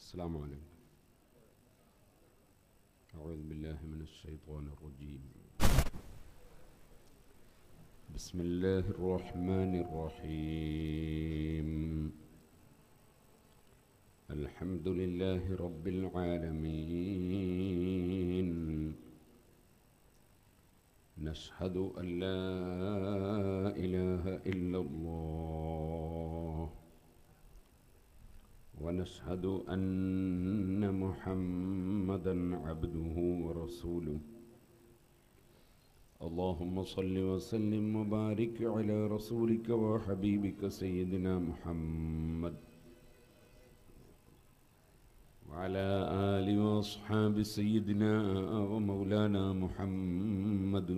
السلام عليكم أعوذ بالله من الشيطان الرجيم بسم الله الرحمن الرحيم الحمد لله رب العالمين نشهد أن لا إله إلا الله ونشهد أن محمدا عبده ورسوله اللهم صل وسلم وبارك على رسولك وحبيبك سيدنا محمد وعلى آل وأصحاب سيدنا ومولانا محمد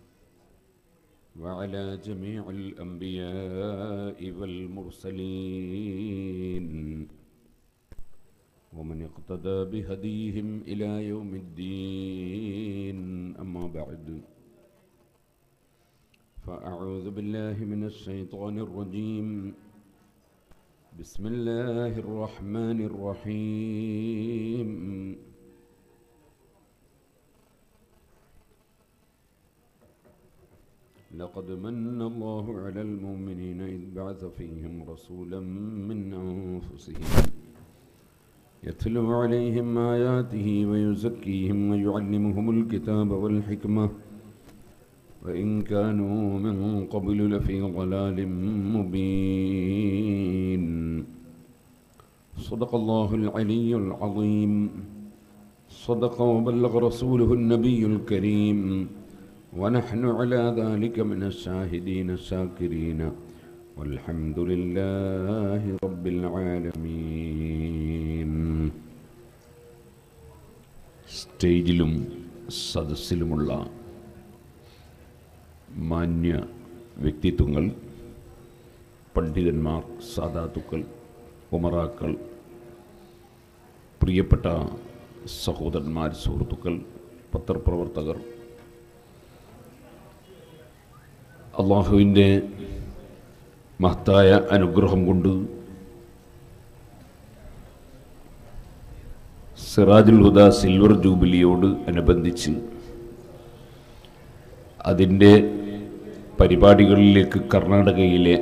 وعلى جميع الأنبياء والمرسلين ومن اقتدى بهديهم إلى يوم الدين أما بعد فأعوذ بالله من الشيطان الرجيم بسم الله الرحمن الرحيم لقد من الله على المؤمنين إذ بعث فيهم رسولا من أنفسهم يتلو عليهم آياته ويزكيهم ويعلمهم الكتاب والحكمة وإن كانوا من قبل لفي ضلال مبين صدق الله العلي العظيم صدق وبلغ رسوله النبي الكريم ونحن على ذلك من الشاهدين الشاكرين والحمد لله رب العالمين സ്റ്റേജിലും സദസ്സിലുമുള്ള മാന്യ വ്യക്തിത്വങ്ങൾ പണ്ഡിതന്മാർ സാധാത്തുക്കൾ ഉമറാക്കൾ പ്രിയപ്പെട്ട സഹോദരന്മാർ സുഹൃത്തുക്കൾ പത്രപ്രവർത്തകർ അള്ളാഹുവിൻ്റെ മഹത്തായ അനുഗ്രഹം കൊണ്ട് സിറാജുൽ ഹുദ സിൽവർ ജൂബിലിയോട് അനുബന്ധിച്ച് അതിൻ്റെ പരിപാടികളിലേക്ക് കർണാടകയിലെ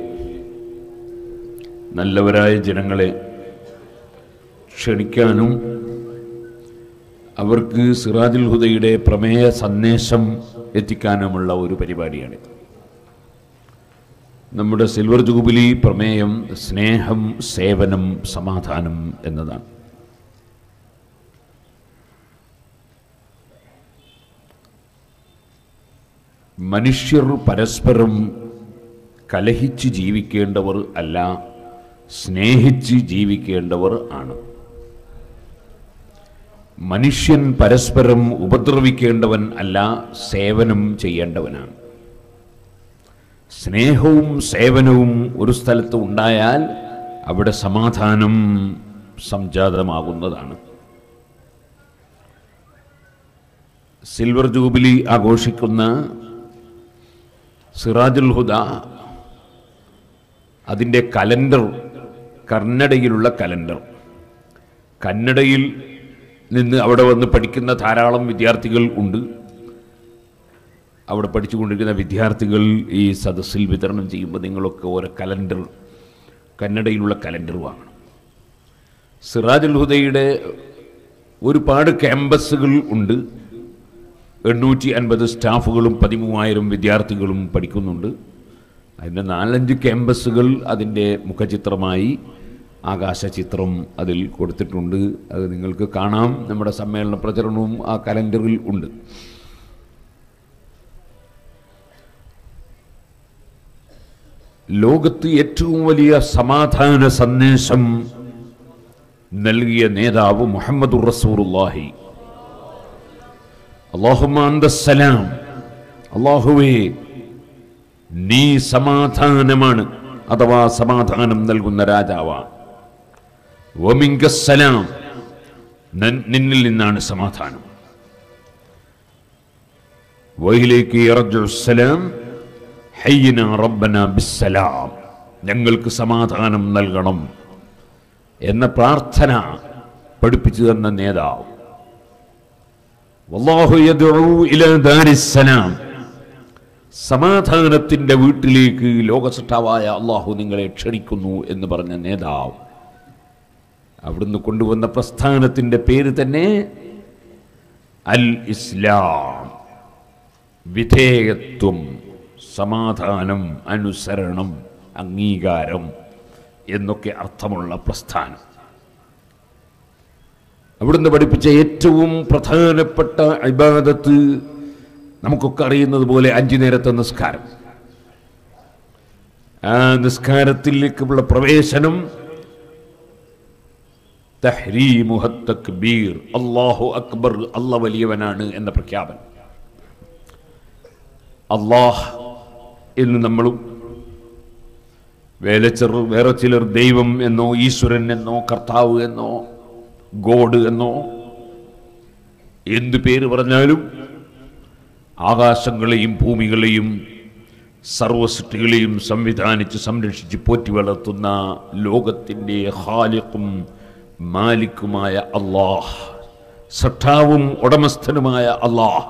നല്ലവരായ ജനങ്ങളെ ക്ഷണിക്കാനും അവർക്ക് സിറാജുൽ ഹുദയുടെ പ്രമേയ സന്ദേശം എത്തിക്കാനുമുള്ള ഒരു പരിപാടിയാണിത് നമ്മുടെ സിൽവർ ജൂബിലി പ്രമേയം സ്നേഹം സേവനം സമാധാനം എന്നതാണ് മനുഷ്യർ പരസ്പരം കലഹിച്ച് ജീവിക്കേണ്ടവർ അല്ല സ്നേഹിച്ച് ജീവിക്കേണ്ടവർ ആണ് മനുഷ്യൻ പരസ്പരം ഉപദ്രവിക്കേണ്ടവൻ അല്ല സേവനം ചെയ്യേണ്ടവനാണ് സ്നേഹവും സേവനവും ഒരു സ്ഥലത്ത് ഉണ്ടായാൽ അവിടെ സമാധാനം സംജാതമാകുന്നതാണ് സിൽവർ ജൂബിലി ആഘോഷിക്കുന്ന സിറാജുൽ ഹുദ അതിൻ്റെ കലണ്ടർ കന്നഡയിലുള്ള കലണ്ടർ കന്നഡയിൽ നിന്ന് അവിടെ വന്ന് പഠിക്കുന്ന ധാരാളം വിദ്യാർത്ഥികൾ ഉണ്ട് അവിടെ പഠിച്ചുകൊണ്ടിരിക്കുന്ന വിദ്യാർത്ഥികൾ ഈ സദസ്സിൽ വിതരണം ചെയ്യുമ്പോൾ നിങ്ങളൊക്കെ ഓരോ കലണ്ടർ കന്നഡയിലുള്ള കലണ്ടർ വാങ്ങണം സിറാജുൽ ഹുദയുടെ ഒരുപാട് ക്യാമ്പസുകൾ ഉണ്ട് എണ്ണൂറ്റി അൻപത് സ്റ്റാഫുകളും പതിമൂവായിരം വിദ്യാർത്ഥികളും പഠിക്കുന്നുണ്ട് അതിൻ്റെ നാലഞ്ച് ക്യാമ്പസുകൾ അതിൻ്റെ മുഖചിത്രമായി ആകാശചിത്രം അതിൽ കൊടുത്തിട്ടുണ്ട് അത് നിങ്ങൾക്ക് കാണാം നമ്മുടെ സമ്മേളന പ്രചരണവും ആ കലണ്ടറിൽ ഉണ്ട് ലോകത്ത് ഏറ്റവും വലിയ സമാധാന സന്ദേശം നൽകിയ നേതാവ് മുഹമ്മദ് റസൂറുല്ലാഹി അള്ളാഹുമാന്തസ്സലാം അള്ളാഹുവേ നീ സമാധാനമാണ് അഥവാ സമാധാനം നൽകുന്ന രാജാവാണ് ഒമിങ്കസ്സലാം നിന്നിൽ നിന്നാണ് സമാധാനം വഹിലേക്ക് ഇറജുസലാം ഹയ്യന റബ്ബന ബിസ്സലാം ഞങ്ങൾക്ക് സമാധാനം നൽകണം എന്ന പ്രാർത്ഥന പഠിപ്പിച്ചു തന്ന നേതാവ് വല്ലാഹു യദ്ഉ ഇലാ ദാരിസ്സലാം സമാധാനത്തിന്റെ വീട്ടിലേക്ക് ലോകസൃഷ്ടാവായ അള്ളാഹു നിങ്ങളെ ക്ഷണിക്കുന്നു എന്ന് പറഞ്ഞ നേതാവ് അവിടുന്ന് കൊണ്ടുവന്ന പ്രസ്ഥാനത്തിന്റെ പേര് തന്നെ അൽ ഇസ്ലാം വിധേയത്വം സമാധാനം അനുസരണം അംഗീകാരം എന്നൊക്കെ അർത്ഥമുള്ള പ്രസ്ഥാനം അവിടുന്ന് പഠിപ്പിച്ച ഏറ്റവും പ്രധാനപ്പെട്ട ഇബാദത്ത് നമുക്കൊക്കെ അറിയുന്നത് പോലെ അഞ്ചു നേരത്തെ നിസ്കാരം ആ നിസ്കാരത്തിലേക്കുള്ള പ്രവേശനം തഹ്രീമുഹ തക്ബീർ അല്ലാഹു അക്ബർ അല്ല വലിയവനാണ് എന്ന പ്രഖ്യാപനം അള്ളാഹ് എന്ന് നമ്മളും വേറെ ചിലർ വേറെ ചിലർ ദൈവം എന്നോ ഈശ്വരൻ എന്നോ കർത്താവ് എന്നോ ഗോഡ് എന്നോ എന്തു പേര് പറഞ്ഞാലും ആകാശങ്ങളെയും ഭൂമികളെയും സർവസൃഷ്ടികളെയും സംവിധാനിച്ച് സംരക്ഷിച്ച് പോറ്റി വളർത്തുന്ന ലോകത്തിൻ്റെ ഹാലിക്കും മാലിക്കുമായ അള്ളാഹ് സട്ടാവും ഉടമസ്ഥനുമായ അള്ളാഹ്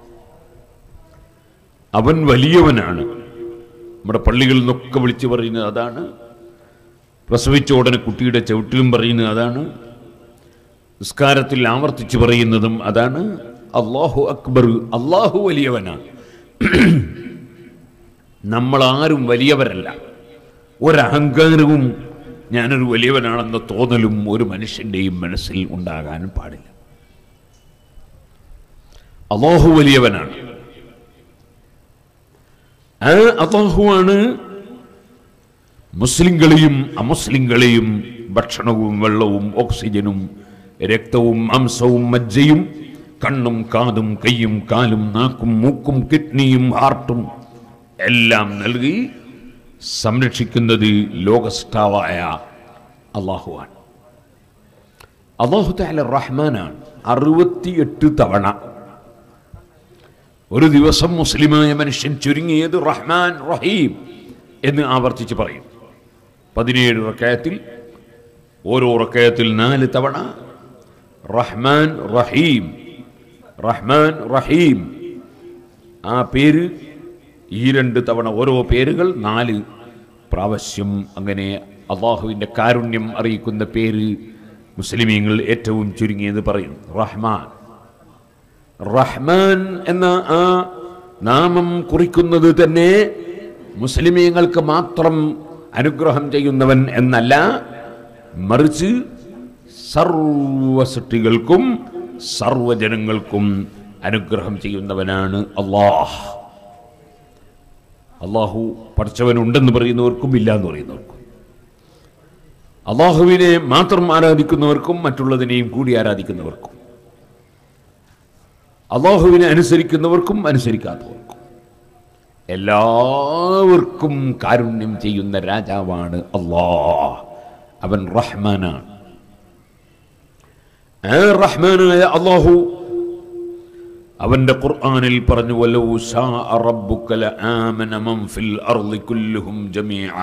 അവൻ വലിയവനാണ് നമ്മുടെ പള്ളികളിൽ നിന്നൊക്കെ വിളിച്ചു പറയുന്നത് അതാണ് പ്രസവിച്ച ഉടനെ കുട്ടിയുടെ ചവിട്ടിലും പറയുന്നത് അതാണ് നിസ്കാരത്തിൽ ആവർത്തിച്ച് പറയുന്നതും അതാണ് അള്ളാഹു അക്ബർ അള്ളാഹു വലിയവനാണ് നമ്മളാരും വലിയവരല്ല ഒരഹങ്കാരവും ഞാനൊരു വലിയവനാണെന്ന തോന്നലും ഒരു മനുഷ്യൻ്റെയും മനസ്സിൽ ഉണ്ടാകാൻ പാടില്ല അള്ളാഹു വലിയവനാണ് ആ അള്ളാഹുവാണ് മുസ്ലിങ്ങളെയും അമുസ്ലിങ്ങളെയും ഭക്ഷണവും വെള്ളവും ഓക്സിജനും രക്തവും മാംസവും മജ്ജയും കണ്ണും കാതും കൈയും കാലും നാക്കും മൂക്കും കിഡ്നിയും ഹാർട്ടും എല്ലാം നൽകി സംരക്ഷിക്കുന്നത് ലോകസ്റ്റാവായ അള്ളാഹുവാണ് അള്ളാഹു താല റഹ്മാനാണ് അറുപത്തിയെട്ട് തവണ ഒരു ദിവസം മുസ്ലിമായ മനുഷ്യൻ ചുരുങ്ങിയത് റഹ്മാൻ റഹീം എന്ന് ആവർത്തിച്ച് പറയും പതിനേഴ് റക്കയത്തിൽ ഓരോ റക്കയത്തിൽ നാല് തവണ റഹ്മാൻ റഹീം റഹ്മാൻ റഹീം ആ പേര് ഈ രണ്ട് തവണ ഓരോ പേരുകൾ നാല് പ്രാവശ്യം അങ്ങനെ അള്ളാഹുവിൻ്റെ കാരുണ്യം അറിയിക്കുന്ന പേര് മുസ്ലിമീങ്ങൾ ഏറ്റവും ചുരുങ്ങിയത് പറയും റഹ്മാൻ റഹ്മാൻ എന്ന ആ നാമം കുറിക്കുന്നത് തന്നെ മുസ്ലിമീങ്ങൾക്ക് മാത്രം അനുഗ്രഹം ചെയ്യുന്നവൻ എന്നല്ല മറിച്ച് സർവസൃഷ്ടികൾക്കും സർവജനങ്ങൾക്കും അനുഗ്രഹം ചെയ്യുന്നവനാണ് അള്ളാഹ് അള്ളാഹു പഠിച്ചവനുണ്ടെന്ന് പറയുന്നവർക്കും ഇല്ല എന്ന് പറയുന്നവർക്കും അള്ളാഹുവിനെ മാത്രം ആരാധിക്കുന്നവർക്കും മറ്റുള്ളതിനെയും കൂടി ആരാധിക്കുന്നവർക്കും അള്ളാഹുവിനെ അനുസരിക്കുന്നവർക്കും അനുസരിക്കാത്തവർക്കും എല്ലാവർക്കും കാരുണ്യം ചെയ്യുന്ന രാജാവാണ് അള്ളാഹ് അവൻ റഹ്മാനാണ് ആ റഹ്മാനായ അള്ളാഹു അവന്റെ ഖുർആനിൽ പറഞ്ഞു വലൗ ശാഅ റബ്ബുക ലആമന മൻ ഫിൽ അർളി കുല്ലുഹും ജമീആ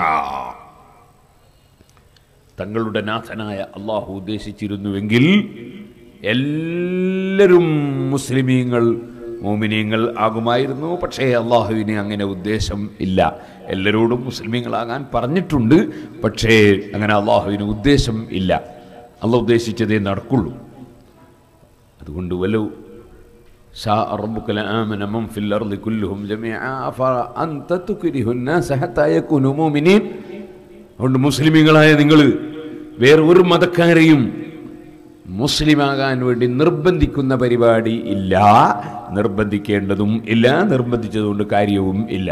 തങ്ങളുടെ നാഥനായ അള്ളാഹു ഉദ്ദേശിച്ചിരുന്നുവെങ്കിൽ എല്ലാവരും മുസ്ലിമീങ്ങൾ മോമിനീങ്ങൾ ആകുമായിരുന്നു പക്ഷേ അള്ളാഹുവിന് അങ്ങനെ ഉദ്ദേശം ഇല്ല എല്ലാവരോടും മുസ്ലിമീങ്ങളാകാൻ പറഞ്ഞിട്ടുണ്ട് പക്ഷേ അങ്ങനെ അള്ളാഹുവിന് ഉദ്ദേശം ഇല്ല അള്ളാഹ് ഉദ്ദേശിച്ചതേ നടക്കുള്ളൂ അതുകൊണ്ട് വലു شاء ربك لآمن من في الأرض كلهم جميعا أفأنت تكره الناس حتى يكونوا مؤمنين അതുകൊണ്ട് മുസ്ലിമീങ്ങളായ നിങ്ങൾ വേറെ ഒരു മതക്കാരെയും മുസ്ലിമാകാൻ വേണ്ടി നിർബന്ധിക്കുന്ന പരിപാടി ഇല്ല നിർബന്ധിക്കേണ്ടതും ഇല്ല നിർബന്ധിച്ചതുകൊണ്ട് കാര്യവും ഇല്ല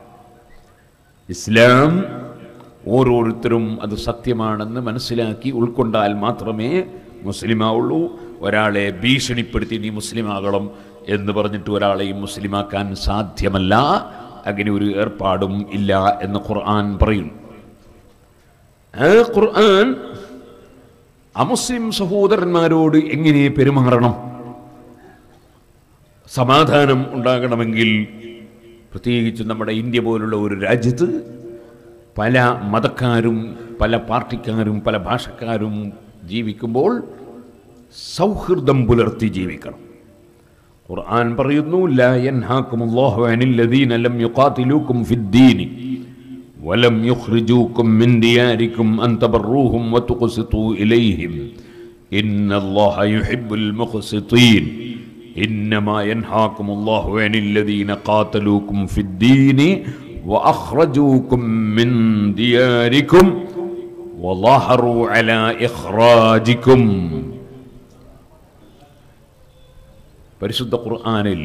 ഇസ്ലാം ഓരോരുത്തരും അത് സത്യമാണെന്ന് മനസ്സിലാക്കി ഉൾക്കൊണ്ടാൽ മാത്രമേ മുസ്ലിമാവുള്ളൂ ഒരാളെ ഭീഷണിപ്പെടുത്തി നീ മുസ്ലിമാകണം എന്ന് പറഞ്ഞിട്ട് ഒരാളെയും മുസ്ലിമാക്കാൻ സാധ്യമല്ല അങ്ങനെ ഒരു ഏർപ്പാടും ഇല്ല എന്ന് ഖുർആൻ പറയുന്നു ആ ഖുർആൻ അമുസ്ലിം സഹോദരന്മാരോട് എങ്ങനെ പെരുമാറണം സമാധാനം ഉണ്ടാകണമെങ്കിൽ പ്രത്യേകിച്ച് നമ്മുടെ ഇന്ത്യ പോലുള്ള ഒരു രാജ്യത്ത് പല മതക്കാരും പല പാർട്ടിക്കാരും പല ഭാഷക്കാരും ജീവിക്കുമ്പോൾ സൗഹൃദം പുലർത്തി ജീവിക്കണം ഖുർആൻ പറയുന്നു ലാ യൻഹാക്കുമുല്ലാഹു അനിൽ ലദീന ലം യുഖാതിലൂക്കും ഫിദ്ദീനി വലം യുഖ്രിജൂക്കും മിൻ ദിയാരിക്കും അൻ തബറൂഹും വതുഖ്സിതു ഇലൈഹിം ഇന്നല്ലാഹ യുഹിബ്ബുൽ മുഖ്സിതീൻ إنما ينهاكم الله عن الذين قاتلوكم في الدين وأخرجوكم من دياركم وظهروا على إخراجكم പരിശുദ്ധ ഖുർആനിൽ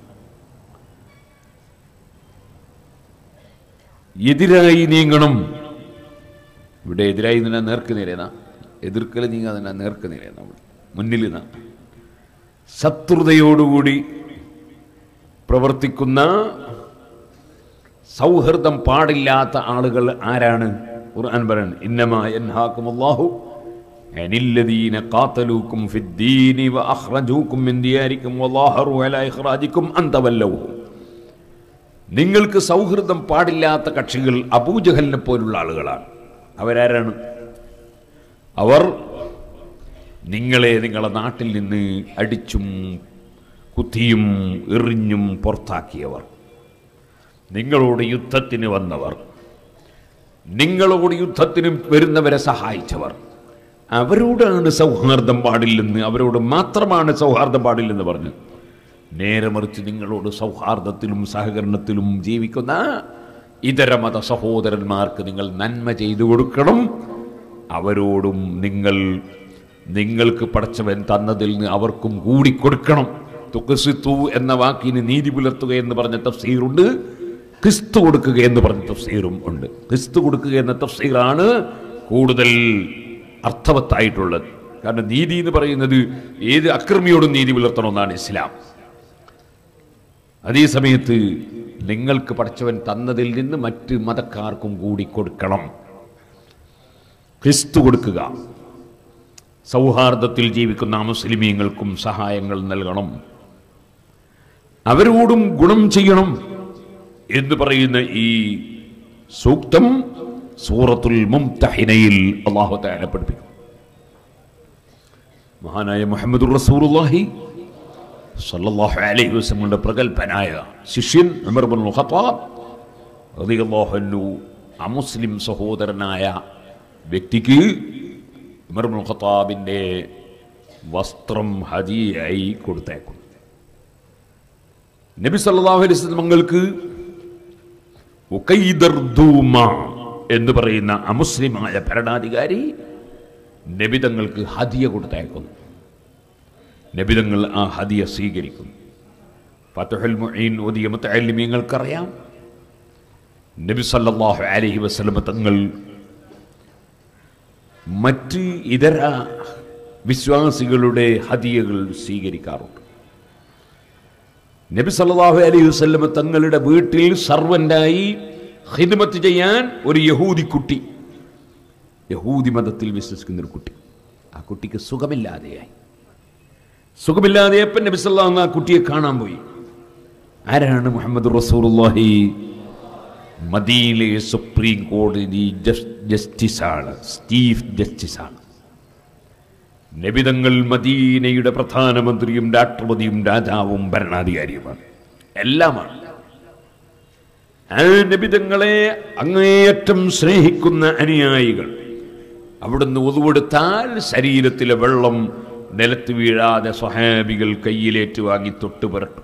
എതിരായി നീങ്ങണം ഇവിടെ എതിരായി നിന്നാ നേർക്ക് നേരെന്നാ എതിർക്കൽ നീങ്ങാതെ നേർക്ക് നേരെന്നാ മുന്നിൽ നിന്നാ ശത്രുതയോടുകൂടി പ്രവർത്തിക്കുന്ന സൗഹൃദം പാടില്ലാത്ത ആളുകൾ ആരാണ് ഖുർആൻ പറയണം ഇന്നമാ യൻഹാക്കുമുല്ലാഹു അനില്ലദീന ഖാതലൂക്കും ഫിദ്ദീനി വഅഖ്റജൂക്കും മിൻ ദിയാരിക്കും വല്ലാഹറു അലാ ഇഖ്റാജിക്കും അൻ തവല്ലൗഹും നിങ്ങൾക്ക് സൗഹൃദം പാടില്ലാത്ത കക്ഷികൾ അബൂജഹലിനെ പോലുള്ള ആളുകളാണ് അവരാരാണ് അവർ നിങ്ങളെ നിങ്ങളെ നാട്ടിൽ നിന്ന് അടിച്ചും കുത്തിയും എറിഞ്ഞും പുറത്താക്കിയവർ നിങ്ങളോട് യുദ്ധത്തിന് വന്നവർ നിങ്ങളോട് യുദ്ധത്തിന് വരുന്നവരെ സഹായിച്ചവർ അവരോടാണ് സൗഹാർദ്ദം പാടില്ലെന്ന് അവരോട് മാത്രമാണ് സൗഹാർദ്ദം പാടില്ലെന്ന് പറഞ്ഞു നേരെ മറിച്ച് നിങ്ങളോട് സൗഹാർദ്ദത്തിലും സഹകരണത്തിലും ജീവിക്കുന്ന ഇതര മത സഹോദരന്മാർക്ക് നിങ്ങൾ നന്മ ചെയ്തു കൊടുക്കണം അവരോടും നിങ്ങൾ നിങ്ങൾക്ക് പടച്ചവൻ തന്നതിൽ നിന്ന് അവർക്കും കൂടി കൊടുക്കണം തുക്കസിത്തു എന്ന വാക്കിന് നീതി പുലർത്തുക എന്ന് പറഞ്ഞ തഫ്സീറുണ്ട് ക്രിസ്തു കൊടുക്കുക എന്ന് പറഞ്ഞ തഫ്സീറും ഉണ്ട് ക്രിസ്തു കൊടുക്കുക എന്ന തഫ്സീറാണ് കൂടുതൽ അർത്ഥവത്തായിട്ടുള്ളത് കാരണം നീതി എന്ന് പറയുന്നത് ഏത് അക്രമിയോടും നീതി പുലർത്തണമെന്നാണ് ഇസ്ലാം അതേ സമയത്ത് നിങ്ങൾക്ക് പഠിച്ചവൻ തന്നതിൽ നിന്ന് മറ്റ് മതക്കാർക്കും കൂടി കൊടുക്കണം ക്രിസ്തു കൊടുക്കുക സൗഹാർദ്ദത്തിൽ ജീവിക്കുന്ന മുസ്ലിമീങ്ങൾക്കും സഹായങ്ങൾ നൽകണം അവരോടും ഗുണം ചെയ്യണം എന്ന് പറയുന്ന ഈ സൂക്തം സൂറത്തുൽ മുംതഹിനയിൽ അള്ളാഹു താല പഠിപ്പിക്കും മഹാനായ മുഹമ്മദ് റസൂറുല്ലാഹി സല്ലല്ലാഹു അലൈഹി വസല്ലമയുടെ പ്രഗത്ഭനായ ശിഷ്യൻ ഉമർ ബിൻ ഖത്താബ് റളിയല്ലാഹു അൻഹു അമുസ്ലിം സഹോദരനായ വ്യക്തിക്ക് ഉമർ ബിൻ ഖത്താബിൻ്റെ വസ്ത്രം ഹദിയായി കൊടുത്തേക്കും നബി സല്ലല്ലാഹു അലൈഹി വസല്ലം മങ്ങൾക്ക് ഉക്കൈദർദൂമ എന്ന് പറയുന്ന അമുസ്ലിമായ ഭരണാധികാരി നബിതങ്ങൾക്ക് ഹദിയ കൊടുത്തേക്കുന്നു നബിതങ്ങൾ ആ ഹദിയ സ്വീകരിക്കുന്നു ഫത്തുഹുൽ മുഈൻ ഓതിയ മുത്തഅല്ലിമീങ്ങൾക്കറിയാം നബി സല്ലല്ലാഹു അലൈഹി വസല്ലം തങ്ങൾ മറ്റ് ഇതര വിശ്വാസികളുടെ ഹദിയകൾ സ്വീകരിക്കാറുണ്ട് നബി സല്ലല്ലാഹു അലൈഹി വസല്ലം തങ്ങളുടെ വീട്ടിൽ സർവന്റായി ഹിദ്മത്ത് ചെയ്യാൻ ഒരു യഹൂദി കുട്ടി യഹൂദി മതത്തിൽ വിശ്വസിക്കുന്ന ഒരു കുട്ടി ആ കുട്ടിക്ക് സുഖമില്ലാതെയായി സുഖമില്ലാതെയപ്പം നബി സല്ലല്ലാഹു ആ കുട്ടിയെ കാണാൻ പോയി ആരാണ് മുഹമ്മദ് റസൂലുള്ളാഹി മദീനയിലെ സുപ്രീം കോടതി ജസ്റ്റിസാണ് ചീഫ് ജസ്റ്റിസാണ് നബിതങ്ങൾ മദീനയുടെ പ്രധാനമന്ത്രിയും രാഷ്ട്രപതിയും രാജാവും ഭരണാധികാരിയുമാണ് എല്ലാമാണ് ആ നബിതങ്ങളെ അങ്ങേയറ്റം സ്നേഹിക്കുന്ന അനുയായികൾ അവിടുന്ന് ഒതുവെടുത്താൽ ശരീരത്തിലെ വെള്ളം നിലത്ത് വീഴാതെ സ്വഹാബികൾ കയ്യിലേറ്റ് വാങ്ങി തൊട്ട് പുരട്ടും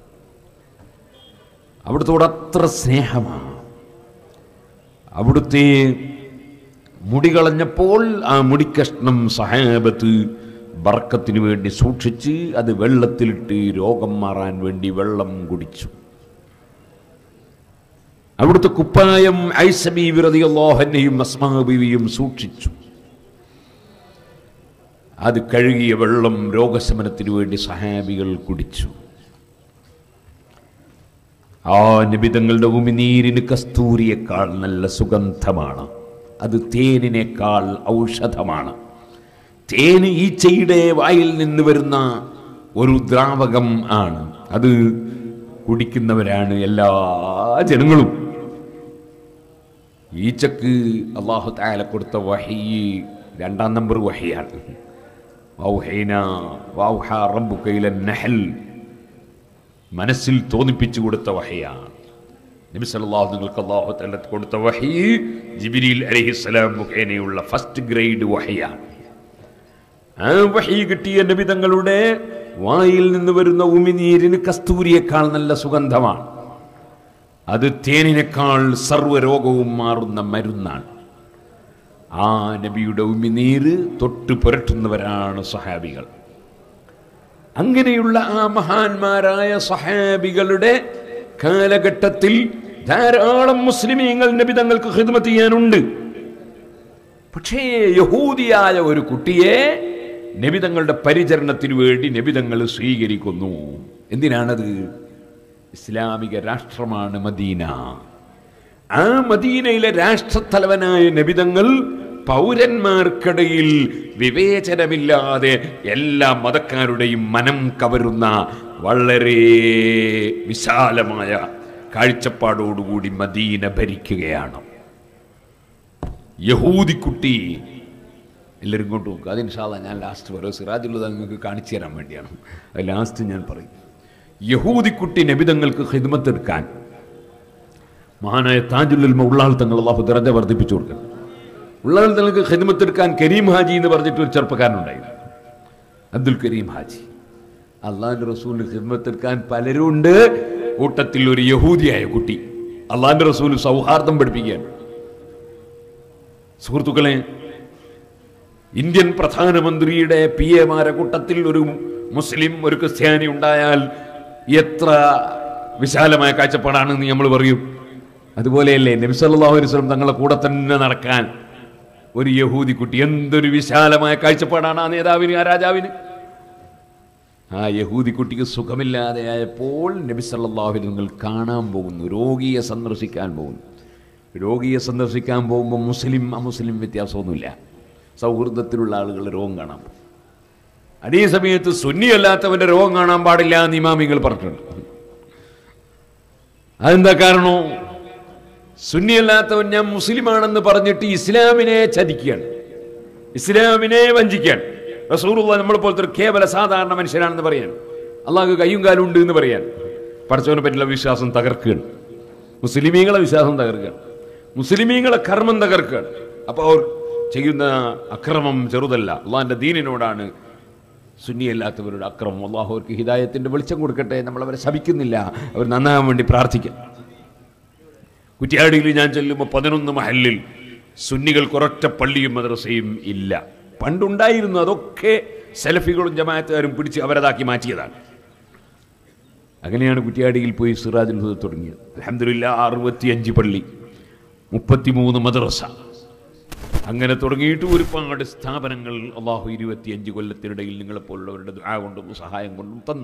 അവിടുത്തോട് അത്ര സ്നേഹമാണ് അവിടുത്തെ മുടി കളഞ്ഞപ്പോൾ ആ മുടിക്കഷ്ണം സഹാബത്ത് ബർക്കത്തിന് വേണ്ടി സൂക്ഷിച്ച് അത് വെള്ളത്തിലിട്ട് രോഗം മാറാൻ വേണ്ടി വെള്ളം കുടിച്ചു അവിടുത്തെ കുപ്പായം ഐസബി വിറതിയല്ലോഹന്നെയും അസ്മാബിവിയും സൂക്ഷിച്ചു അത് കഴുകിയ വെള്ളം രോഗശമനത്തിന് വേണ്ടി സഹാബികൾ കുടിച്ചു ആ നിബിതങ്ങളുടെ ഉമിനീരിന് കസ്തൂരിയേക്കാൾ നല്ല സുഗന്ധമാണ് അത് തേനിനേക്കാൾ ഔഷധമാണ് തേന് ഈച്ചയുടെ വായിൽ നിന്ന് വരുന്ന ഒരു ദ്രാവകം ആണ് അത് കുടിക്കുന്നവരാണ് എല്ലാ ജനങ്ങളും ഈച്ചക്ക് അള്ളാഹു താല കൊടുത്ത വഹി രണ്ടാം നമ്പർ വഹിയാണ് വൗഹൈന വൗഹ റബ്ബുക ഇലൻ നഹൽ മനസ്സിൽ തോന്നിപ്പിച്ചു കൊടുത്ത വഹയാണ് നബി സല്ലല്ലാഹു നിങ്ങൾക്ക് അല്ലാഹു തആല കൊടുത്ത വഹി ജിബ്രീൽ അലൈഹിസ്സലാം മുഖേനയുള്ള ഫസ്റ്റ് ഗ്രേഡ് വഹിയാണ് ആ വഹി കിട്ടിയ നബി തങ്ങളുടെ വായിൽ നിന്ന് വരുന്ന ഉമിനീരിന് കസ്തൂരിയേക്കാൾ നല്ല സുഗന്ധമാണ് അത് തേനിനേക്കാൾ സർവ്വരോഗവും മാറുന്ന മരുന്നാണ് ആ നബിയുടെ ഉമിനീര് തൊട്ട് പുരട്ടുന്നവരാണ് സഹാബികൾ അങ്ങനെയുള്ള ആ മഹാന്മാരായ സഹാബികളുടെ കാലഘട്ടത്തിൽ ധാരാളം മുസ്ലിമീങ്ങൾ നബി തങ്ങൾക്ക് ഹിദ്മത്ത് ചെയ്യാനുണ്ട് പക്ഷേ യഹൂദിയായ ഒരു കുട്ടിയെ നബിതങ്ങളുടെ പരിചരണത്തിന് വേണ്ടി നബിതങ്ങൾ സ്വീകരിക്കുന്നു എന്തിനാണത് ഇസ്ലാമിക രാഷ്ട്രമാണ് മദീന ആ മദീനയിലെ രാഷ്ട്രത്തലവനായ നബിതങ്ങൾ പൗരന്മാർക്കിടയിൽ വിവേചനമില്ലാതെ എല്ലാ മതക്കാരുടെയും മനം കവരുന്ന വളരെ വിശാലമായ കാഴ്ചപ്പാടോടുകൂടി മദീന ഭരിക്കുകയാണ് യഹൂദിക്കുട്ടി എല്ലാവരും ഇങ്ങോട്ട് നോക്കുക അതിന് ഷാള ഞാൻ ലാസ്റ്റ് പറയും സിറാജുള്ളത് നിങ്ങൾക്ക് കാണിച്ചു തരാൻ വേണ്ടിയാണ് അത് ലാസ്റ്റ് ഞാൻ പറയും യഹൂദിക്കുട്ടി നബിതങ്ങൾക്ക് ഹിദ്മത്തെടുക്കാൻ മഹാനായ താജുല്ലുൽമ ഉള്ളാൾ തങ്ങൾ അള്ളാഹു ദറജ വർദ്ധിപ്പിച്ചു കൊടുക്കണം ഉള്ളാൾ തങ്ങൾക്ക് ഹിദ്മത്തെടുക്കാൻ കരീം ഹാജി എന്ന് പറഞ്ഞിട്ട് ഒരു ചെറുപ്പക്കാരനുണ്ടായിരുന്നു അബ്ദുൽ കരീം ഹാജി അള്ളാഹിന്റെ റസൂലിന് ഹിദ്മത്തെടുക്കാൻ പലരും ഉണ്ട് കൂട്ടത്തിൽ ഒരു യഹൂദിയായ കുട്ടി അള്ളാഹിന്റെ റസൂൽ സൗഹാർദ്ദം പഠിപ്പിക്കുകയാണ് സുഹൃത്തുക്കളെ ഇന്ത്യൻ പ്രധാനമന്ത്രിയുടെ പി എമാരെ കൂട്ടത്തിൽ ഒരു മുസ്ലിം ഒരു ക്രിസ്ത്യാനി ഉണ്ടായാൽ എത്ര വിശാലമായ കാഴ്ചപ്പാടാണെന്ന് നമ്മൾ പറയും അതുപോലെയല്ലേ നബിസല്ലാഹു അലൈഹി വസല്ലം തങ്ങളെ കൂടെ തന്നെ നടക്കാൻ ഒരു യഹൂദി കുട്ടി എന്തൊരു വിശാലമായ കാഴ്ചപ്പാടാണ് ആ നേതാവിന് ആ രാജാവിന് ആ യഹൂദി കുട്ടിക്ക് സുഖമില്ലാതെയായപ്പോൾ നബി സല്ലല്ലാഹു അലൈഹി നിങ്ങൾ കാണാൻ പോകുന്നു രോഗിയെ സന്ദർശിക്കാൻ പോകുന്നു രോഗിയെ സന്ദർശിക്കാൻ പോകുമ്പോൾ മുസ്ലിം അമുസ്ലിം വ്യത്യാസമൊന്നുമില്ല സൗഹൃദത്തിലുള്ള ആളുകൾ രോഗം കാണാൻ പോകും അതേ സമയത്ത് സുന്നിയല്ലാത്തവന്റെ രോഗം കാണാൻ പാടില്ല എന്ന് ഇമാമിങ്ങൾ പറഞ്ഞിട്ടുണ്ട് അതെന്താ കാരണോ സുന്നിയല്ലാത്തവൻ ഞാൻ മുസ്ലിമാണെന്ന് പറഞ്ഞിട്ട് ഇസ്ലാമിനെ ചതിക്കുകയാണ് ഇസ്ലാമിനെ വഞ്ചിക്കുകയാണ് റസൂറുള്ള നമ്മളെ പോലത്തെ ഒരു കേവല സാധാരണ മനുഷ്യനാണെന്ന് പറയാൻ അള്ളാഹ് കയ്യും കാലും ഉണ്ട് എന്ന് പറയാൻ പഠിച്ചവനെ പറ്റിയുള്ള വിശ്വാസം തകർക്കുകയാണ് മുസ്ലിമീങ്ങളെ വിശ്വാസം തകർക്കുകയാണ് മുസ്ലിമീങ്ങളെ കർമ്മം തകർക്കുകയാണ് അപ്പോൾ അവർ ചെയ്യുന്ന അക്രമം ചെറുതല്ല അള്ളാഹിൻ്റെ ദീനിനോടാണ് സുന്നിയല്ലാത്തവരുടെ അക്രമം അള്ളാഹു അവർക്ക് ഹിദായത്തിൻ്റെ വെളിച്ചം കൊടുക്കട്ടെ നമ്മൾ അവരെ ശപിക്കുന്നില്ല അവർ നന്നാകാൻ വേണ്ടി പ്രാർത്ഥിക്കാം കുറ്റ്യാടിയിൽ ഞാൻ ചെല്ലുമ്പോൾ പതിനൊന്ന് മഹലിൽ സുന്നികൾക്ക് ഒരൊറ്റ പള്ളിയും മദ്രസയും ഇല്ല പണ്ടുണ്ടായിരുന്നു അതൊക്കെ സെലഫികളും ജമാഅത്തുകാരും പിടിച്ച് അവരതാക്കി മാറ്റിയതാണ് അങ്ങനെയാണ് കുറ്റ്യാടിയിൽ പോയി സിറാജുൽ ഹുദ തുടങ്ങിയത് അലഹമില്ല അറുപത്തിയഞ്ച് പള്ളി മുപ്പത്തിമൂന്ന് മദ്രസ അങ്ങനെ തുടങ്ങിയിട്ട് ഒരുപാട് സ്ഥാപനങ്ങൾ അള്ളാഹു ഇരുപത്തിയഞ്ച് കൊല്ലത്തിനിടയിൽ നിങ്ങളെപ്പോലുള്ളവരുടെ ദുആ കൊണ്ടും സഹായം കൊണ്ടും തന്നു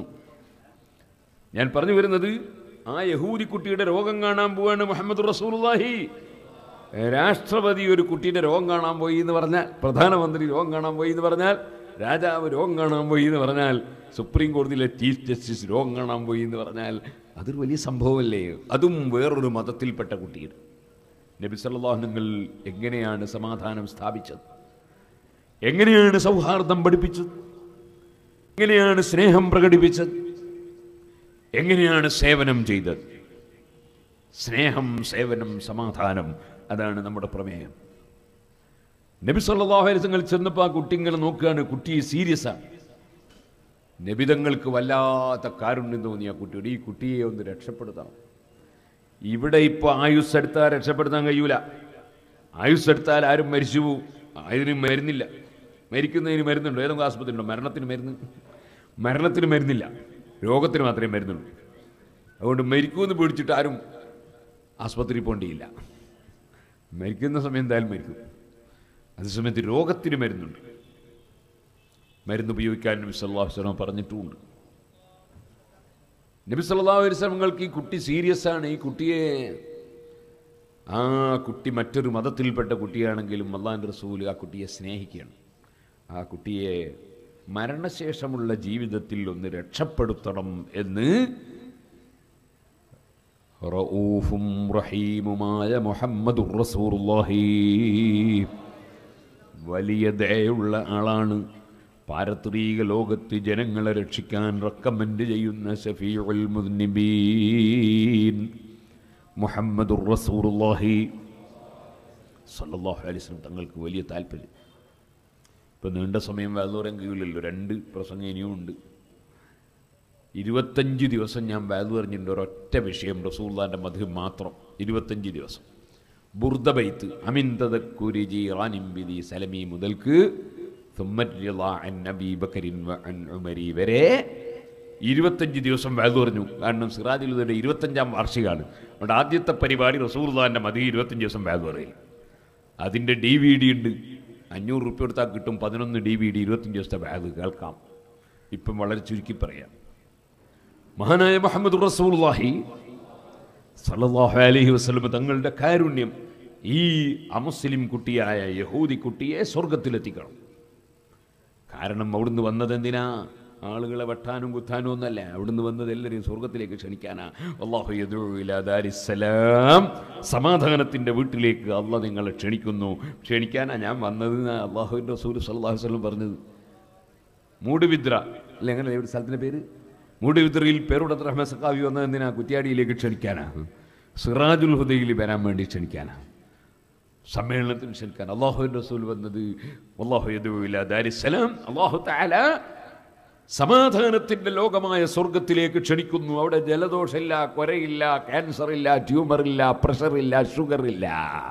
ഞാൻ പറഞ്ഞു വരുന്നത് ആ യഹൂദി കുട്ടിയുടെ രോഗം കാണാൻ പോവാണ് മുഹമ്മദ് റസൂലുള്ളാഹി രാഷ്ട്രപതി ഒരു കുട്ടീൻ്റെ രോഗം കാണാൻ പോയി എന്ന് പറഞ്ഞാൽ പ്രധാനമന്ത്രി രോഗം കാണാൻ പോയി എന്ന് പറഞ്ഞാൽ രാജാവ് രോഗം കാണാൻ പോയി എന്ന് പറഞ്ഞാൽ സുപ്രീം കോടതിയിലെ ചീഫ് ജസ്റ്റിസ് രോഗം കാണാൻ പോയി എന്ന് പറഞ്ഞാൽ അതൊരു വലിയ സംഭവമല്ലേ അതും വേറൊരു മതത്തിൽപ്പെട്ട കുട്ടിയുടെ നബി സല്ലല്ലാഹു നിങ്ങൾ എങ്ങനെയാണ് സമാധാനം സ്ഥാപിച്ചത് എങ്ങനെയാണ് സൗഹാർദ്ദം പഠിപ്പിച്ചത് എങ്ങനെയാണ് സ്നേഹം പ്രകടിപ്പിച്ചത് എങ്ങനെയാണ് സേവനം ചെയ്തത് സ്നേഹം സേവനം സമാധാനം അതാണ് നമ്മുടെ പ്രമേയം നബി സല്ലല്ലാഹു അലൈഹി വസല്ലം ചെന്നപ്പോൾ ആ കുട്ടി ഇങ്ങനെ നോക്കുകയാണ് കുട്ടി സീരിയസ് ആണ് നബിതങ്ങൾക്ക് വല്ലാത്ത കാരുണ്യം തോന്നി ആ കുട്ടിയോട് ഈ കുട്ടിയെ ഒന്ന് രക്ഷപ്പെടുത്തണം ഇവിടെ ഇപ്പോൾ ആയുസ് എടുത്താൽ രക്ഷപ്പെടുത്താൻ കഴിയൂല ആയുസ് എടുത്താൽ ആരും മരിച്ചു പോവും അതിന് മരുന്നില്ല മരിക്കുന്നതിന് മരുന്നുണ്ടോ ഏതെങ്കിലും ആസ്പത്രി ഉണ്ടോ മരണത്തിന് മരുന്ന് മരണത്തിന് മരുന്നില്ല രോഗത്തിന് മാത്രമേ മരുന്നുള്ളൂ അതുകൊണ്ട് മരിക്കുമെന്ന് പേടിച്ചിട്ട് ആരും ആസ്പത്രി പോകേണ്ടിയില്ല മരിക്കുന്ന സമയം എന്തായാലും മരിക്കും അതേസമയത്ത് രോഗത്തിന് മരുന്നുണ്ട് മരുന്ന് ഉപയോഗിക്കാൻ നബി സല്ലല്ലാഹു അലൈഹി വസല്ലം പറഞ്ഞിട്ടുമുണ്ട് നബി സല്ലല്ലാഹു അലൈഹി വസല്ലമങ്ങൾക്ക് ഈ കുട്ടി സീരിയസ് ആണ് ഈ കുട്ടിയെ ആ കുട്ടി മറ്റൊരു മതത്തിൽപ്പെട്ട കുട്ടിയാണെങ്കിലും അള്ളാഹിൻ്റെ റസൂൽ ആ കുട്ടിയെ സ്നേഹിക്കുകയാണ് ആ കുട്ടിയെ മരണശേഷമുള്ള ജീവിതത്തിൽ ഒന്ന് രക്ഷപ്പെടുത്തണം എന്ന് റഊഫും റഹീമുമായ മുഹമ്മദുർ റസൂലുള്ളാഹി വലിയ ദയുള്ള ആളാണ് പാരത്രീക ലോകത്ത് ജനങ്ങളെ രക്ഷിക്കാൻ റെക്കമെൻഡ് ചെയ്യുന്ന ഷഫീഉൽ മുദ്നിബീൻ മുഹമ്മദുർ റസൂലുള്ളാഹി സല്ലല്ലാഹു അലൈഹി വസല്ലം തങ്ങൾക്ക് വലിയ താല്പര്യം ഇപ്പം നീണ്ട സമയം വേദോരം കഴിയില്ലല്ലോ രണ്ട് പ്രസംഗം ഇനിയും ഉണ്ട് ഇരുപത്തഞ്ച് ദിവസം ഞാൻ വേദ പറഞ്ഞിട്ടുണ്ട് ഒരൊറ്റ വിഷയം റസൂള്ളാൻ്റെ മധു മാത്രം ഇരുപത്തഞ്ച് ദിവസം ബുർദ ബൈത്ത് അമിന്തതക്കുരി ജീറാനിംബിദി സലമി മുതൽക്ക് നബി ബക്കരിൻ വ അൻ ഉമരി വരെ ഇരുപത്തഞ്ച് ദിവസം വേദ പറഞ്ഞു കാരണം സിറാജുലുദയുടെ ഇരുപത്തഞ്ചാം വാർഷികമാണ് അതുകൊണ്ട് ആദ്യത്തെ പരിപാടി റസൂർദാൻ്റെ മതി ഇരുപത്തഞ്ച് ദിവസം വേദ പറയും അതിൻ്റെ ഡി വി ഡി ഉണ്ട് അഞ്ഞൂറ് റുപ്യ കൊടുത്താൽ കിട്ടും പതിനൊന്ന് ഡി വി ഡി ഇരുപത്തഞ്ച് ദിവസത്തെ ബാഗ് കേൾക്കാം ഇപ്പം വളരെ ചുരുക്കി പറയാം മഹാനായ മുഹമ്മദ് റസൂൽഹി സല്ലല്ലാഹു അലൈഹി വസല്ലം തങ്ങളുടെ കാരുണ്യം ഈ അമുസ്ലിം കുട്ടിയായ യഹൂദി കുട്ടിയെ സ്വർഗത്തിലെത്തിക്കണം കാരണം അവിടുന്ന് വന്നത് എന്തിനാ ആളുകളെ വെട്ടാനും കുത്താനും ഒന്നല്ല അവിടുന്ന് വന്നത് എല്ലാവരെയും സ്വർഗത്തിലേക്ക് ക്ഷണിക്കാനാ അള്ളാഹു യദൂ ഇലാ ദാരിസ്സലാം സമാധാനത്തിൻ്റെ വീട്ടിലേക്ക് അള്ളാഹ് നിങ്ങളെ ക്ഷണിക്കുന്നു ക്ഷണിക്കാനാ ഞാൻ വന്നത് അള്ളാഹുവിൻ്റെ റസൂൽ സല്ലല്ലാഹു അലൈഹി വസല്ലം പറഞ്ഞത് മൂടുവിദ്ര അല്ലെ അങ്ങനെ ഒരു സ്ഥലത്തിൻ്റെ പേര് മൂടുവിദ്രയിൽ പേരുടെ റഹ്മ സക്കാവി വന്നത് എന്തിനാ കുറ്റിയാടിയിലേക്ക് ക്ഷണിക്കാനാ സിറാജുൽ ഹുദയിൽ വരാൻ വേണ്ടി ക്ഷണിക്കാനാ സമ്മേളനത്തിന് ക്ഷണിക്കാൻ അള്ളാഹുവിൻ്റെ റസൂൽ വന്നത് അള്ളാഹു യദുവില്ല ദാരിസലാം അള്ളാഹു താല സമാധാനത്തിൻ്റെ ലോകമായ സ്വർഗത്തിലേക്ക് ക്ഷണിക്കുന്നു അവിടെ ജലദോഷമില്ല കൊരയില്ല ക്യാൻസർ ഇല്ല ട്യൂമർ ഇല്ല പ്രഷർ ഇല്ല ഷുഗർ ഇല്ല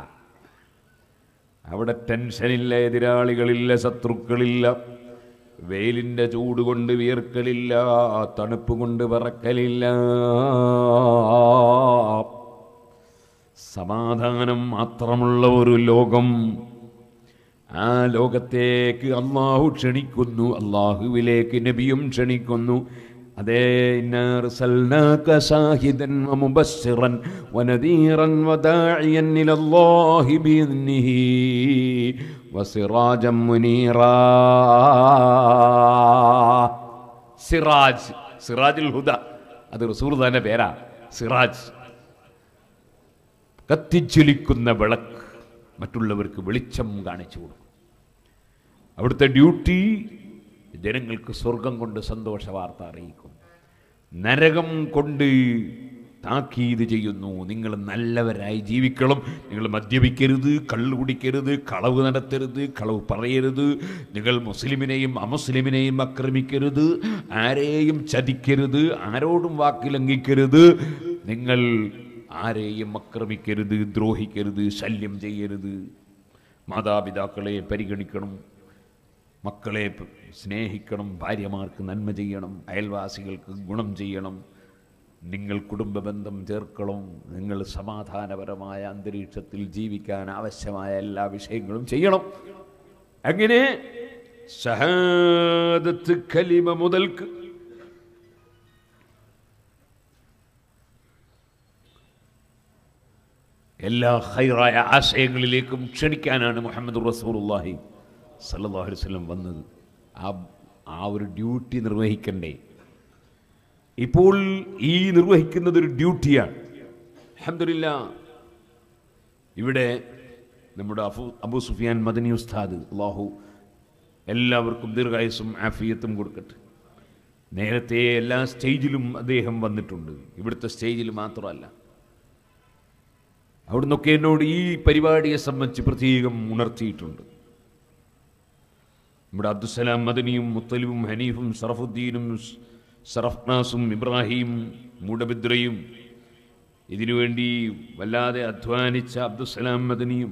അവിടെ ടെൻഷനില്ല എതിരാളികളില്ല ശത്രുക്കളില്ല വെയിലിൻ്റെ ചൂട് കൊണ്ട് വിയർക്കലില്ല തണുപ്പ് കൊണ്ട് വിറക്കലില്ല സമാധാനം മാത്രമുള്ള ഒരു ലോകം ആ ലോകത്തേക്ക് അള്ളാഹു ക്ഷണിക്കുന്നു അള്ളാഹുവിലേക്ക് നബിയും ക്ഷണിക്കുന്നു അതേ ഇന്നർസൽനാക സാഹിദൻ വമുബസ്സിറൻ വനദീറൻ വദാഇയൻ ഇലല്ലാഹി ബിഇذنിഹി വസിറാജൻ മുനീറാ സിറാജ് സിറാജുൽ ഹുദ അത് റസൂലുള്ളാഹിന്റെ പേരാ സിറാജ് കത്തിജ്വലിക്കുന്ന വിളക്ക് മറ്റുള്ളവർക്ക് വെളിച്ചം കാണിച്ചു കൊടുക്കും അവിടുത്തെ ഡ്യൂട്ടി ജനങ്ങൾക്ക് സ്വർഗം കൊണ്ട് സന്തോഷ വാർത്ത അറിയിക്കും നരകം കൊണ്ട് താക്കീത് ചെയ്യുന്നു നിങ്ങൾ നല്ലവരായി ജീവിക്കണം നിങ്ങൾ മദ്യപിക്കരുത് കള്ളു കുടിക്കരുത് കളവ് നടത്തരുത് കളവ് പറയരുത് നിങ്ങൾ മുസ്ലിമിനെയും അമുസ്ലിമിനെയും ആക്രമിക്കരുത് ആരെയും ചതിക്കരുത് ആരോടും വാക്ക് ലംഘിക്കരുത് നിങ്ങൾ ആരെയും ആക്രമിക്കരുത് ദ്രോഹിക്കരുത് ശല്യം ചെയ്യരുത് മാതാപിതാക്കളെ പരിഗണിക്കണം മക്കളെ പ- സ്നേഹിക്കണം ഭാര്യമാർക്ക് നന്മ ചെയ്യണം അയൽവാസികൾക്ക് ഗുണം ചെയ്യണം നിങ്ങൾ കുടുംബ ബന്ധം ചേർക്കണം നിങ്ങൾ സമാധാനപരമായ അന്തരീക്ഷത്തിൽ ജീവിക്കാൻ ആവശ്യമായ എല്ലാ വിഷയങ്ങളും ചെയ്യണം അങ്ങനെ ഷഹാദത്ത് കലിമ മുതൽക്ക് എല്ലാ ഹൈറായ ആശയങ്ങളിലേക്കും ക്ഷണിക്കാനാണ് മുഹമ്മദ് റസൂലുള്ളാഹി സല്ലല്ലാഹു അലൈഹി വസല്ലം വന്നത് ആ ആ ഒരു ഡ്യൂട്ടി നിർവഹിക്കണ്ടേ ഇപ്പോൾ ഈ നിർവഹിക്കുന്നത് ഒരു ഡ്യൂട്ടിയാണ് അൽഹംദുലില്ലാ ഇവിടെ നമ്മുടെ അഫു അബു സുഫിയാൻ മദനി ഉസ്താദ് അള്ളാഹു എല്ലാവർക്കും ദീർഘായുസും ആഫിയത്തും കൊടുക്കട്ടെ നേരത്തെ എല്ലാ സ്റ്റേജിലും അദ്ദേഹം വന്നിട്ടുണ്ട് ഇവിടുത്തെ സ്റ്റേജിൽ മാത്രമല്ല അവിടുന്നൊക്കെ എന്നോട് ഈ പരിപാടിയെ സംബന്ധിച്ച് പ്രത്യേകം ഉണർത്തിയിട്ടുണ്ട് നമ്മുടെ അബ്ദുസലാം മദനിയും മുത്തലിബും ഹനീഫും സറഫുദ്ദീനും സറഫ്നാസും ഇബ്രാഹിം മൂടബിദ്രയും ഇതിനുവേണ്ടി വല്ലാതെ അധ്വാനിച്ച അബ്ദുസലാം മദനിയും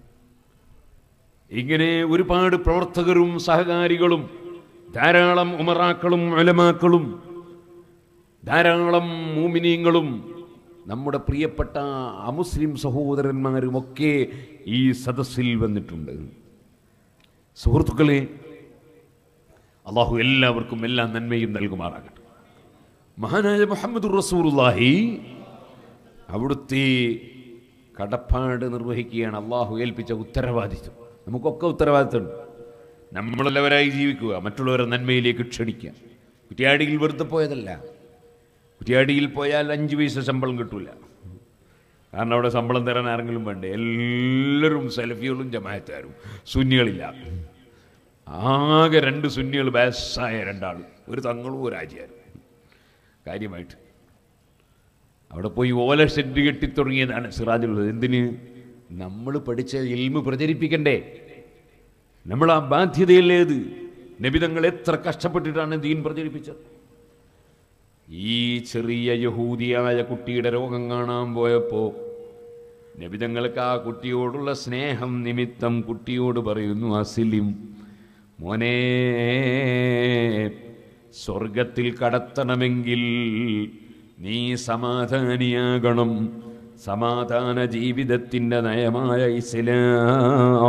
ഇങ്ങനെ ഒരുപാട് പ്രവർത്തകരും സഹകാരികളും ധാരാളം ഉമറാക്കളും അലമാക്കളും ധാരാളം മൂമിനീങ്ങളും നമ്മുടെ പ്രിയപ്പെട്ട അമുസ്ലിം സഹോദരന്മാരുമൊക്കെ ഈ സദസ്സിൽ വന്നിട്ടുണ്ട് സുഹൃത്തുക്കളെ അള്ളാഹു എല്ലാവർക്കും എല്ലാ നന്മയും നൽകുമാറാകട്ടെ മഹാനായ മുഹമ്മദ് റസൂറുല്ലാഹി അവിടുത്തെ കടപ്പാട് നിർവഹിക്കുകയാണ് അള്ളാഹു ഏൽപ്പിച്ച ഉത്തരവാദിത്വം നമുക്കൊക്കെ ഉത്തരവാദിത്തമുണ്ട് നമ്മളെല്ലാവരായി ജീവിക്കുക മറ്റുള്ളവരെ നന്മയിലേക്ക് ക്ഷണിക്കുക കുറ്റിയാടിയിൽ വെറുതെ പോയതല്ല കുറ്റിയാടിയിൽ പോയാൽ അഞ്ച് പൈസ ശമ്പളം കിട്ടൂല കാരണം അവിടെ ശമ്പളം തരാൻ ആരെങ്കിലും വേണ്ടേ എല്ലാവരും സെൽഫികളും ജമായത്താരും സുന്നികളില്ല ആകെ രണ്ട് സുന്നികൾ ബേസായ രണ്ടാൾ ഒരു തങ്ങളും ഒരു ആചാരും കാര്യമായിട്ട് അവിടെ പോയി ഓല ഷെഡ് കെട്ടിത്തുടങ്ങിയതാണ് സിറാജുള്ളത് എന്തിന് നമ്മൾ പഠിച്ച ഇൽമ് പ്രചരിപ്പിക്കണ്ടേ നമ്മൾ ആ ബാധ്യതയല്ലേത് നബിതങ്ങൾ എത്ര കഷ്ടപ്പെട്ടിട്ടാണ് ദീൻ പ്രചരിപ്പിച്ചത് ഈ ചെറിയ യഹൂദിയായ കുട്ടിയുടെ രോഗം കാണാൻ പോയപ്പോ നബിതങ്ങൾക്ക് ആ കുട്ടിയോടുള്ള സ്നേഹം നിമിത്തം കുട്ടിയോട് പറയുന്നു അസിലിം മോനെ സ്വർഗത്തിൽ കടത്തണമെങ്കിൽ നീ സമാധാനിയാകണം സമാധാന ജീവിതത്തിൻ്റെ നയമായ ഇസ്ലാം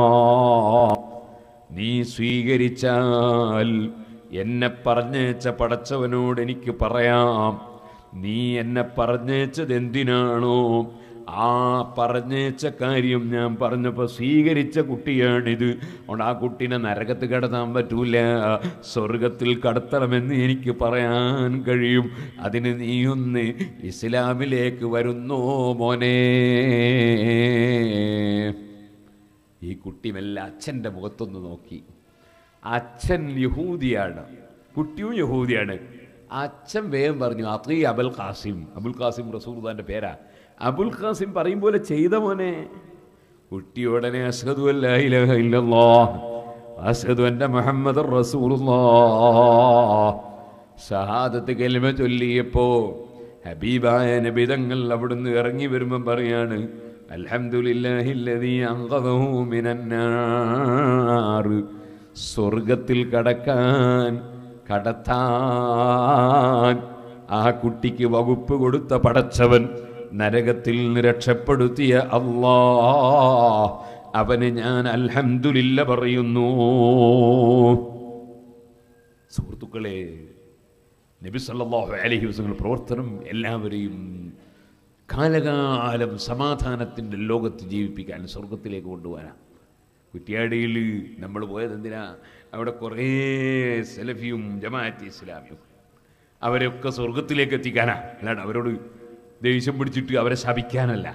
നീ സ്വീകരിച്ചാൽ എന്നെ പറഞ്ഞേച്ച പടച്ചവനോട് എനിക്ക് പറയാം നീ എന്നെ പറഞ്ഞേച്ചത് എന്തിനാണോ ആ പറഞ്ഞേച്ച കാര്യം ഞാൻ പറഞ്ഞപ്പോൾ സ്വീകരിച്ച കുട്ടിയാണിത് അതുകൊണ്ട് ആ കുട്ടീനെ നരകത്ത് കടത്താൻ പറ്റൂല സ്വർഗത്തിൽ കടത്തണമെന്ന് എനിക്ക് പറയാൻ കഴിയും അതിന് നീയൊന്ന് ഇസ്ലാമിലേക്ക് വരുന്നോ മോനെ ഈ കുട്ടി മെല്ലെ അച്ഛൻ്റെ മുഖത്തൊന്ന് നോക്കി അച്ഛൻ യഹൂദിയാണ് കുട്ടിയും യഹൂദിയാണ് അച്ഛൻ വേഗം പറഞ്ഞു അതീ അബുൽ ഖാസിം അബുൽ ഖാസിം റസൂർദാൻ്റെ പേരാ അബുൽ ഖാസിം പറയും പോലെ ചെയ്ത മോനെ കുട്ടി ഉടനെ അസ്ഹദു അല്ലാ ഇലാഹ ഇല്ലല്ലാഹ് അസ്ഹദു അന്ന മുഹമ്മദ് റസൂലുള്ളാഹ് ഷഹാദത്ത് കലിമ ചൊല്ലിയപ്പോ ഹബീബായ നബിതങ്ങൾ അവിടുന്ന് ഇറങ്ങി വരുമ്പം പറയാണ് അൽഹംദുലില്ലാഹില്ലദീ അൻഖദഹു മിനന്നാർ സ്വർഗത്തിൽ കടക്കാൻ കടത്താൻ ആ കുട്ടിക്ക് വകുപ്പ് കൊടുത്ത പടച്ചവൻ നരകത്തിൽ നിന്ന് രക്ഷപ്പെടുത്തിയ അള്ളാ അവന് ഞാൻ അൽഹംദുലില്ല പറയുന്നു സുഹൃത്തുക്കളെ നബി സല്ലല്ലാഹു അലൈഹി വസല്ലം പ്രവർത്തനം എല്ലാവരെയും കാലകാലം സമാധാനത്തിൻ്റെ ലോകത്ത് ജീവിപ്പിക്കാൻ സ്വർഗത്തിലേക്ക് കൊണ്ടുപോകാനാണ് കുറ്റിയാടിയിൽ നമ്മൾ പോയത് എന്തിനാ അവിടെ കുറേ സെലഫിയും ജമാഅത്ത് ഇസ്ലാമിയും അവരെയൊക്കെ സ്വർഗത്തിലേക്ക് എത്തിക്കാനാ അല്ലാണ്ട് അവരോട് ദേഷ്യം പിടിച്ചിട്ട് അവരെ ശപിക്കാനല്ല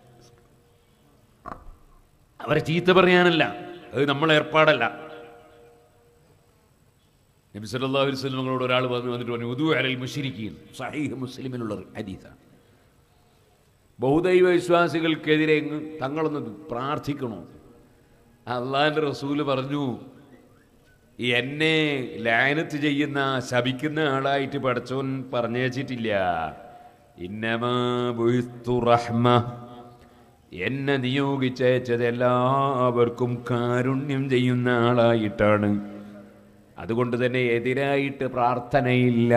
അവരെ ചീത്ത പറയാനല്ല അത് നമ്മളെ ഏർപ്പാടല്ല നബി സല്ലല്ലാഹു അലൈഹി വസല്ലമയോട് ഒരാൾ വന്ന് വന്നിട്ട് പറഞ്ഞു ഉദു അലൽ മുശ്രിക്കീൻ സഹീഹ് മുസ്ലിമിലുള്ള ഹദീസാണ് ബഹുദൈവ വിശ്വാസികൾക്കെതിരെ അങ്ങ് തങ്ങളൊന്ന് പ്രാർത്ഥിക്കണോ അള്ളാഹിൻ്റെ റസൂല് പറഞ്ഞു എന്നെ ലാനത്ത് ചെയ്യുന്ന ശപിക്കുന്ന ആളായിട്ട് പഠിച്ചവൻ പറഞ്ഞേച്ചിട്ടില്ല ഇന്നമാ ബുഇസ്തു റഹ്മ എന്നെ നിയോഗിച്ചയച്ചത് എല്ലാവർക്കും കാരുണ്യം ചെയ്യുന്ന ആളായിട്ടാണ് അതുകൊണ്ട് തന്നെ എതിരായിട്ട് പ്രാർത്ഥനയില്ല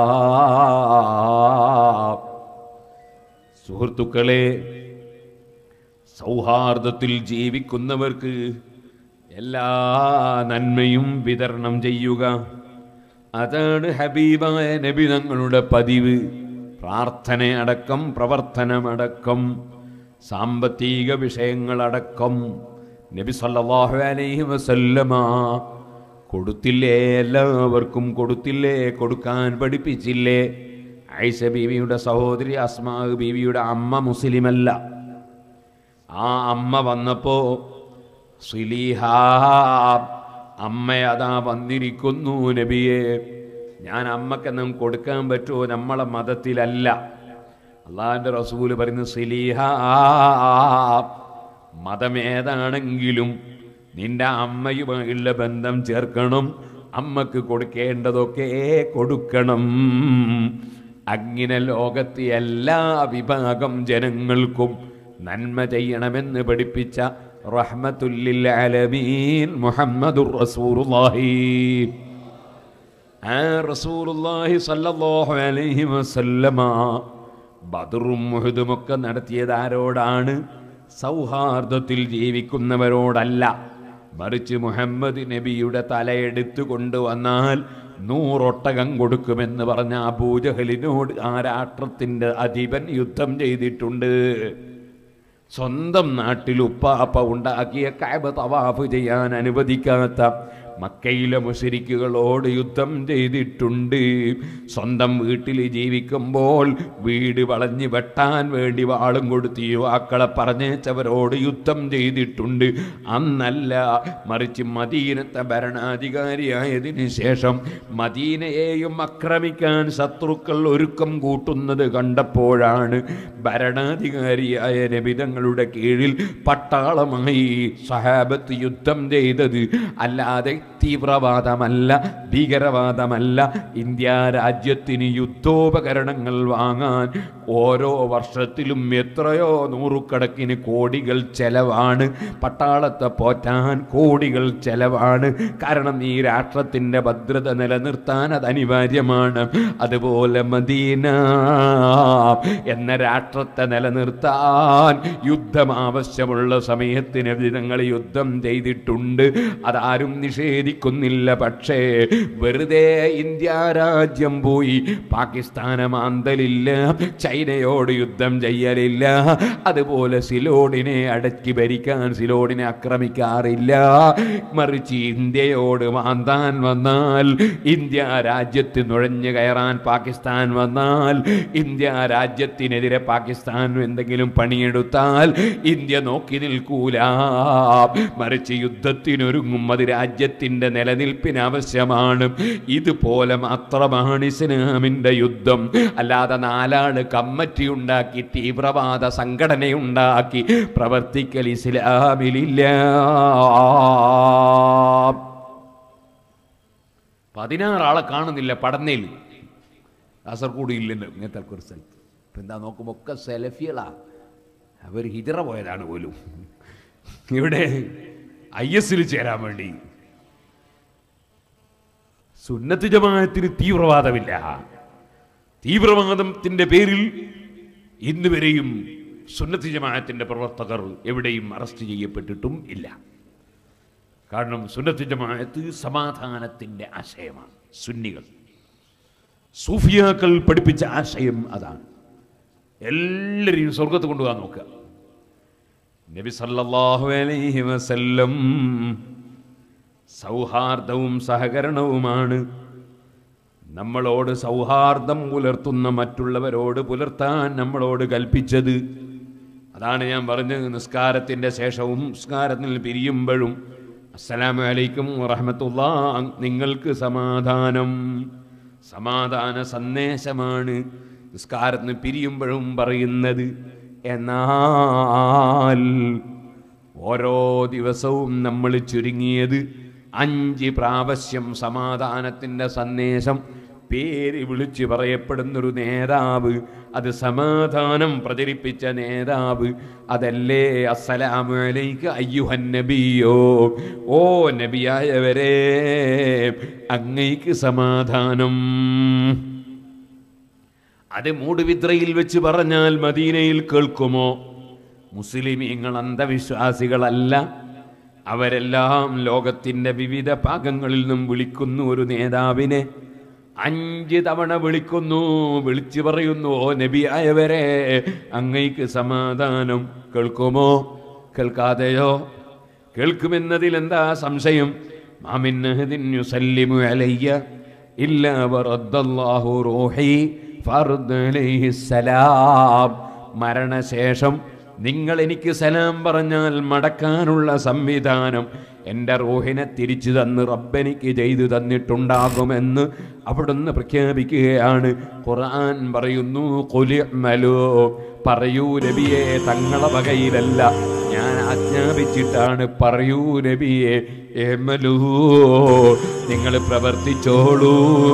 സുഹൃത്തുക്കളെ സൗഹാർദ്ദത്തിൽ ജീവിക്കുന്നവർക്ക് എല്ലാ നന്മയും വിതരണം ചെയ്യുക അതാണ് ഹബീബായ നബി തങ്ങളുടെ പതിവ് പ്രാർത്ഥനയടക്കം പ്രവർത്തനമടക്കം സാമ്പത്തിക വിഷയങ്ങളടക്കം നബി സല്ലല്ലാഹു അലൈഹി വസല്ലമ കൊടുത്തില്ലേ എല്ലാവർക്കും കൊടുത്തില്ലേ കൊടുക്കാൻ പഠിപ്പിച്ചില്ലേ ഐഷ ബീവിയുടെ സഹോദരി അസ്മാ ബീവിയുടെ അമ്മ മുസ്ലിമല്ല ആ അമ്മ വന്നപ്പോ സുലീഹ അമ്മ അതാ വന്നിരിക്കുന്നു നബിയെ ഞാൻ അമ്മക്കെന്നും കൊടുക്കാൻ പറ്റുമോ നമ്മളെ മതത്തിലല്ല അള്ളാഹിന്റെ റസൂല് പറയുന്നു സിലീഹ മതമേതാണെങ്കിലും നിന്റെ അമ്മയുമായുള്ള ബന്ധം ചേർക്കണം അമ്മക്ക് കൊടുക്കേണ്ടതൊക്കെ കൊടുക്കണം അങ്ങനെ ലോകത്തെ എല്ലാ വിഭാഗം ജനങ്ങൾക്കും നന്മ ചെയ്യണമെന്ന് പഠിപ്പിച്ച റഹ്മത്തുല്ലിൽ ആലമീൻ മുഹമ്മദുർ റസൂലുള്ളാഹി ആ റസൂലുള്ളാഹി സല്ലല്ലാഹു അലൈഹി വസല്ലമ ബദറും മുഹദുമൊക്കെ നടത്തിയത് ആരോടാണ് സൗഹാർദ്ദത്തിൽ ജീവിക്കുന്നവരോടല്ല മറിച്ച് മുഹമ്മദ് നബിയുടെ തലയെടുത്തു കൊണ്ടുവന്നാൽ നൂറൊട്ടകം കൊടുക്കുമെന്ന് പറഞ്ഞ അബൂജഹലിനോട് ആ രാഷ്ട്രത്തിൻ്റെ അധിപൻ യുദ്ധം ചെയ്തിട്ടുണ്ട് സ്വന്തം നാട്ടിൽ ഉപ്പാപ്പ ഉണ്ടാക്കിയ കാബ് തവാഫ് ചെയ്യാൻ അനുവദിക്കാത്ത മക്കയിലെ മുശരിക്കുകളോട് യുദ്ധം ചെയ്തിട്ടുണ്ട് സ്വന്തം വീട്ടിൽ ജീവിക്കുമ്പോൾ വീട് വളഞ്ഞ് വെട്ടാൻ വേണ്ടി വാളും കൊടുത്ത് യുവാക്കളെ പറഞ്ഞേച്ചവരോട് യുദ്ധം ചെയ്തിട്ടുണ്ട് അന്നല്ല മറിച്ച് മദീനത്തെ ഭരണാധികാരിയായതിനു ശേഷം മദീനയെയും ആക്രമിക്കാൻ ശത്രുക്കൾ ഒരുക്കം കൂട്ടുന്നത് കണ്ടപ്പോഴാണ് ഭരണാധികാരിയായ നബിതങ്ങളുടെ കീഴിൽ പട്ടാളമായി സഹാബത്ത് യുദ്ധം ചെയ്തത് അല്ലാതെ തീവ്രവാദമല്ല ഭീകരവാദമല്ല ഇന്ത്യ രാജ്യത്തിന് യുദ്ധോപകരണങ്ങൾ വാങ്ങാൻ ഓരോ വർഷത്തിലും എത്രയോ നൂറുകണക്കിന് കോടികൾ ചെലവാണ് പട്ടാളത്തെ പോറ്റാൻ കോടികൾ ചെലവാണ് കാരണം ഈ രാഷ്ട്രത്തിൻ്റെ ഭദ്രത നിലനിർത്താൻ അത് അനിവാര്യമാണ് അതുപോലെ മദീന എന്ന രാഷ്ട്രത്തെ നിലനിർത്താൻ യുദ്ധം ആവശ്യമുള്ള സമയത്തിന് ഞങ്ങൾ യുദ്ധം ചെയ്തിട്ടുണ്ട് അതാരും നിഷേധിക്കുന്നില്ല പക്ഷേ വെറുതെ ഇന്ത്യ രാജ്യം പോയി പാകിസ്ഥാനെ മാന്തലില്ല ചൈനയോട് യുദ്ധം ചെയ്യലില്ല അതുപോലെ സിലോഡിനെ അടക്കി ഭരിക്കാൻ സിലോഡിനെ ആക്രമിക്കാറില്ല മറിച്ച് ഇന്ത്യയോട് മാന്താൻ വന്നാൽ ഇന്ത്യ രാജ്യത്ത് നുഴഞ്ഞു കയറാൻ പാകിസ്ഥാൻ വന്നാൽ ഇന്ത്യ രാജ്യത്തിനെതിരെ പാകിസ്ഥാൻ എന്തെങ്കിലും പണിയെടുത്താൽ ഇന്ത്യ നോക്കി നിൽക്കൂല മറിച്ച് യുദ്ധത്തിനൊരുങ്ങും അത് രാജ്യത്തിന്റെ നിലനിൽപ്പിന് ആവശ്യമാണ് ഇതുപോലെ മാത്രമാണ് ഇസ്ലാമിന്റെ യുദ്ധം അല്ലാതെ നാലാള് കമ്മറ്റി ഉണ്ടാക്കി തീവ്രവാദ സംഘടനയുണ്ടാക്കി പ്രവർത്തിക്കൽ ഇസ്ലാമിലില്ല പതിനാറാളെ കാണുന്നില്ല പടന്നയിൽ കാസർഗോഡ് ഇല്ലല്ലോ ഇങ്ങനത്തെ ഒരു സ്ഥലത്ത് ഇപ്പം എന്താ നോക്കുമ്പോൾ ഒക്കെ സെലഫികളാ അവർ ഹിജറ പോയതാണ് പോലും ഇവിടെ ഐ എസിൽ ചേരാൻ വേണ്ടി സുന്നത്ത് ജമാഅത്തിന് തീവ്രവാദമില്ല തീവ്രവാദത്തിന്റെ പേരിൽ ഇന്ന് വരെയും സുന്നത്ത് ജമാഅത്തിന്റെ പ്രവർത്തകർ എവിടെയും അറസ്റ്റ് ചെയ്യപ്പെട്ടിട്ടും ഇല്ല കാരണം സുന്നത്ത് ജമാഅത്ത് സമാധാനത്തിന്റെ ആശയമാണ് സുന്നികൾ സൂഫിയാക്കൾ പഠിപ്പിച്ച ആശയം അതാണ് എല്ലാവരെയും സ്വർഗത്ത് കൊണ്ടുപോകാൻ നോക്കുക നബി സല്ലല്ലാഹു അലൈഹി വസല്ലം സൗഹാർദ്ദവും സഹകരണവുമാണ് നമ്മളോട് സൗഹാർദ്ദം പുലർത്തുന്ന മറ്റുള്ളവരോട് പുലർത്താൻ നമ്മളോട് കൽപ്പിച്ചത് അതാണ് ഞാൻ പറഞ്ഞത് നിസ്കാരത്തിൻ്റെ ശേഷവും നിസ്കാരത്തിൽ പിരിയുമ്പോഴും അസ്സലാമു അലൈക്കും വറഹമത്തുള്ള നിങ്ങൾക്ക് സമാധാനം സമാധാന സന്ദേശമാണ് നിസ്കാരത്തിന് പിരിയുമ്പോഴും പറയുന്നത് എന്നാൽ ഓരോ ദിവസവും നമ്മൾ ചുരുങ്ങിയത് അഞ്ച് പ്രാവശ്യം സമാധാനത്തിൻ്റെ സന്ദേശം പേര് വിളിച്ച് പറയപ്പെടുന്നൊരു നേതാവ് അത് സമാധാനം പ്രചരിപ്പിച്ച നേതാവ് അതല്ലേ അസ്സലാമു അലൈക അയ്യുഹൻ നബിയോ ഓ നബിയായവരെ അങ്ങയ്ക്ക് സമാധാനം അത് മൂടുവിദ്രയിൽ വെച്ച് പറഞ്ഞാൽ മദീനയിൽ കേൾക്കുമോ മുസ്ലിമീങ്ങൾ അന്ധവിശ്വാസികളല്ല അവരെല്ലാം ലോകത്തിൻ്റെ വിവിധ ഭാഗങ്ങളിൽ നിന്നും വിളിക്കുന്നു ഒരു നേതാവിനെ അഞ്ച് തവണ വിളിക്കുന്നു വിളിച്ചു പറയുന്നു ഓ നബിയായവരെ അങ്ങയ്ക്ക് സമാധാനം കേൾക്കുമോ കേൾക്കാതെയോ കേൾക്കുമെന്നതിൽ എന്താ സംശയം മാമിന്നഹദിൻ യുസല്ലിമു അലയ്യ ഇല്ല വറദ്ദല്ലാഹു റൂഹി ഫർദ് അലൈഹിസ്സലാം മരണശേഷം നിങ്ങൾ എനിക്ക് സലാം പറഞ്ഞാൽ മടക്കാനുള്ള സംവിധാനം എൻ്റെ റൂഹിനെ തിരിച്ചു തന്ന് റബ്ബെനിക്ക് ചെയ്തു തന്നിട്ടുണ്ടാകുമെന്ന് അവിടുന്ന് പ്രഖ്യാപിക്കുകയാണ് ഖുർആൻ പറയുന്നു കൊലിമലോ പറയൂ നബിയെ തങ്ങളെ വകയിലല്ല ഞാൻ ആജ്ഞാപിച്ചിട്ടാണ് പറയൂ നബിയെ ഏമലൂ നിങ്ങൾ പ്രവർത്തിച്ചോളൂ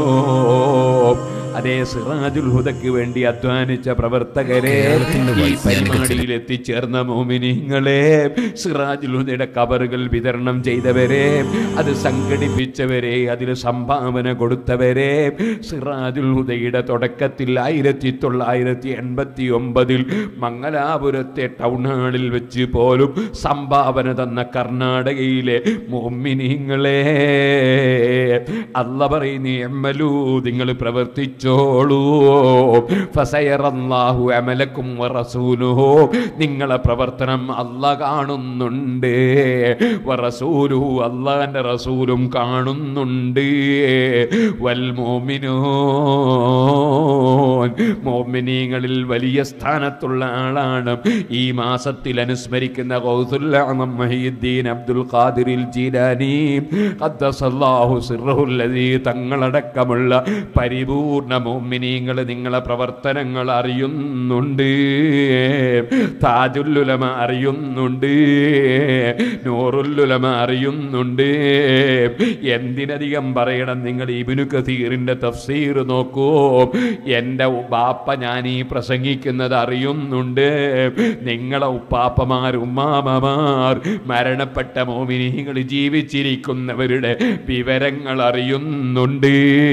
അതേ സിറാജുൽ ഹുദയ്ക്ക് വേണ്ടി അധ്വാനിച്ച പ്രവർത്തകരെ ഈ പരിപാടിയിൽ എത്തിച്ചേർന്ന മോമിനിങ്ങളെ സിറാജുൽ ഹുദയുടെ കബറുകൾ വിതരണം ചെയ്തവരെ അത് സംഘടിപ്പിച്ചവരെ അതിൽ സംഭാവന കൊടുത്തവരെ സിറാജുൽ ഹുദയുടെ തുടക്കത്തിൽ ആയിരത്തി തൊള്ളായിരത്തി എൺപത്തി ഒമ്പതിൽ മംഗലാപുരത്തെ ടൗൺ ഹാളിൽ വെച്ച് പോലും സംഭാവന തന്ന കർണാടകയിലെ മോമിനിങ്ങളെ അല്ല പറയുന്ന എമ്മലൂ നിങ്ങൾ പ്രവർത്തിച്ചു ശ്രദ്ധിച്ചോളൂ ഫസയറല്ലാഹു അമലക്കും വറസൂലുഹു നിങ്ങളെ പ്രവർത്തനം അല്ല കാണുന്നുണ്ട് വറസൂലുഹു അള്ളാന്റെ റസൂലും കാണുന്നുണ്ട് വൽ മോമിനൂൻ മോമിനീങ്ങളിൽ വലിയ സ്ഥാനത്തുള്ള ആളാണ് ഈ മാസത്തിൽ അനുസ്മരിക്കുന്ന ഗൗസുൽ അഅ്മം മഹീദ്ദീൻ അബ്ദുൽ ഖാദിറിൽ ജീലാനി ഖദ്ദസല്ലാഹു സിർറഹുൽ ലദീ തങ്ങളടക്കമുള്ള പരിപൂർണ മോമിനീങ്ങൾ നിങ്ങളെ പ്രവർത്തനങ്ങൾ അറിയുന്നുണ്ട് താജുല്ലുലമ അറിയുന്നുണ്ട് നൂറുല്ലുലമ അറിയുന്നുണ്ട് എന്തിനധികം പറയണം നിങ്ങൾ ഇബിനു കസീറിന്റെ തഫ്സീർ നോക്കൂ എൻ്റെ ബാപ്പ ഞാൻ ഈ പ്രസംഗിക്കുന്നത് അറിയുന്നുണ്ട് നിങ്ങളെ ഉപ്പാപ്പമാർ ഉമ്മാമമാർ മരണപ്പെട്ട മോമിനികൾ ജീവിച്ചിരിക്കുന്നവരുടെ വിവരങ്ങൾ അറിയുന്നുണ്ട്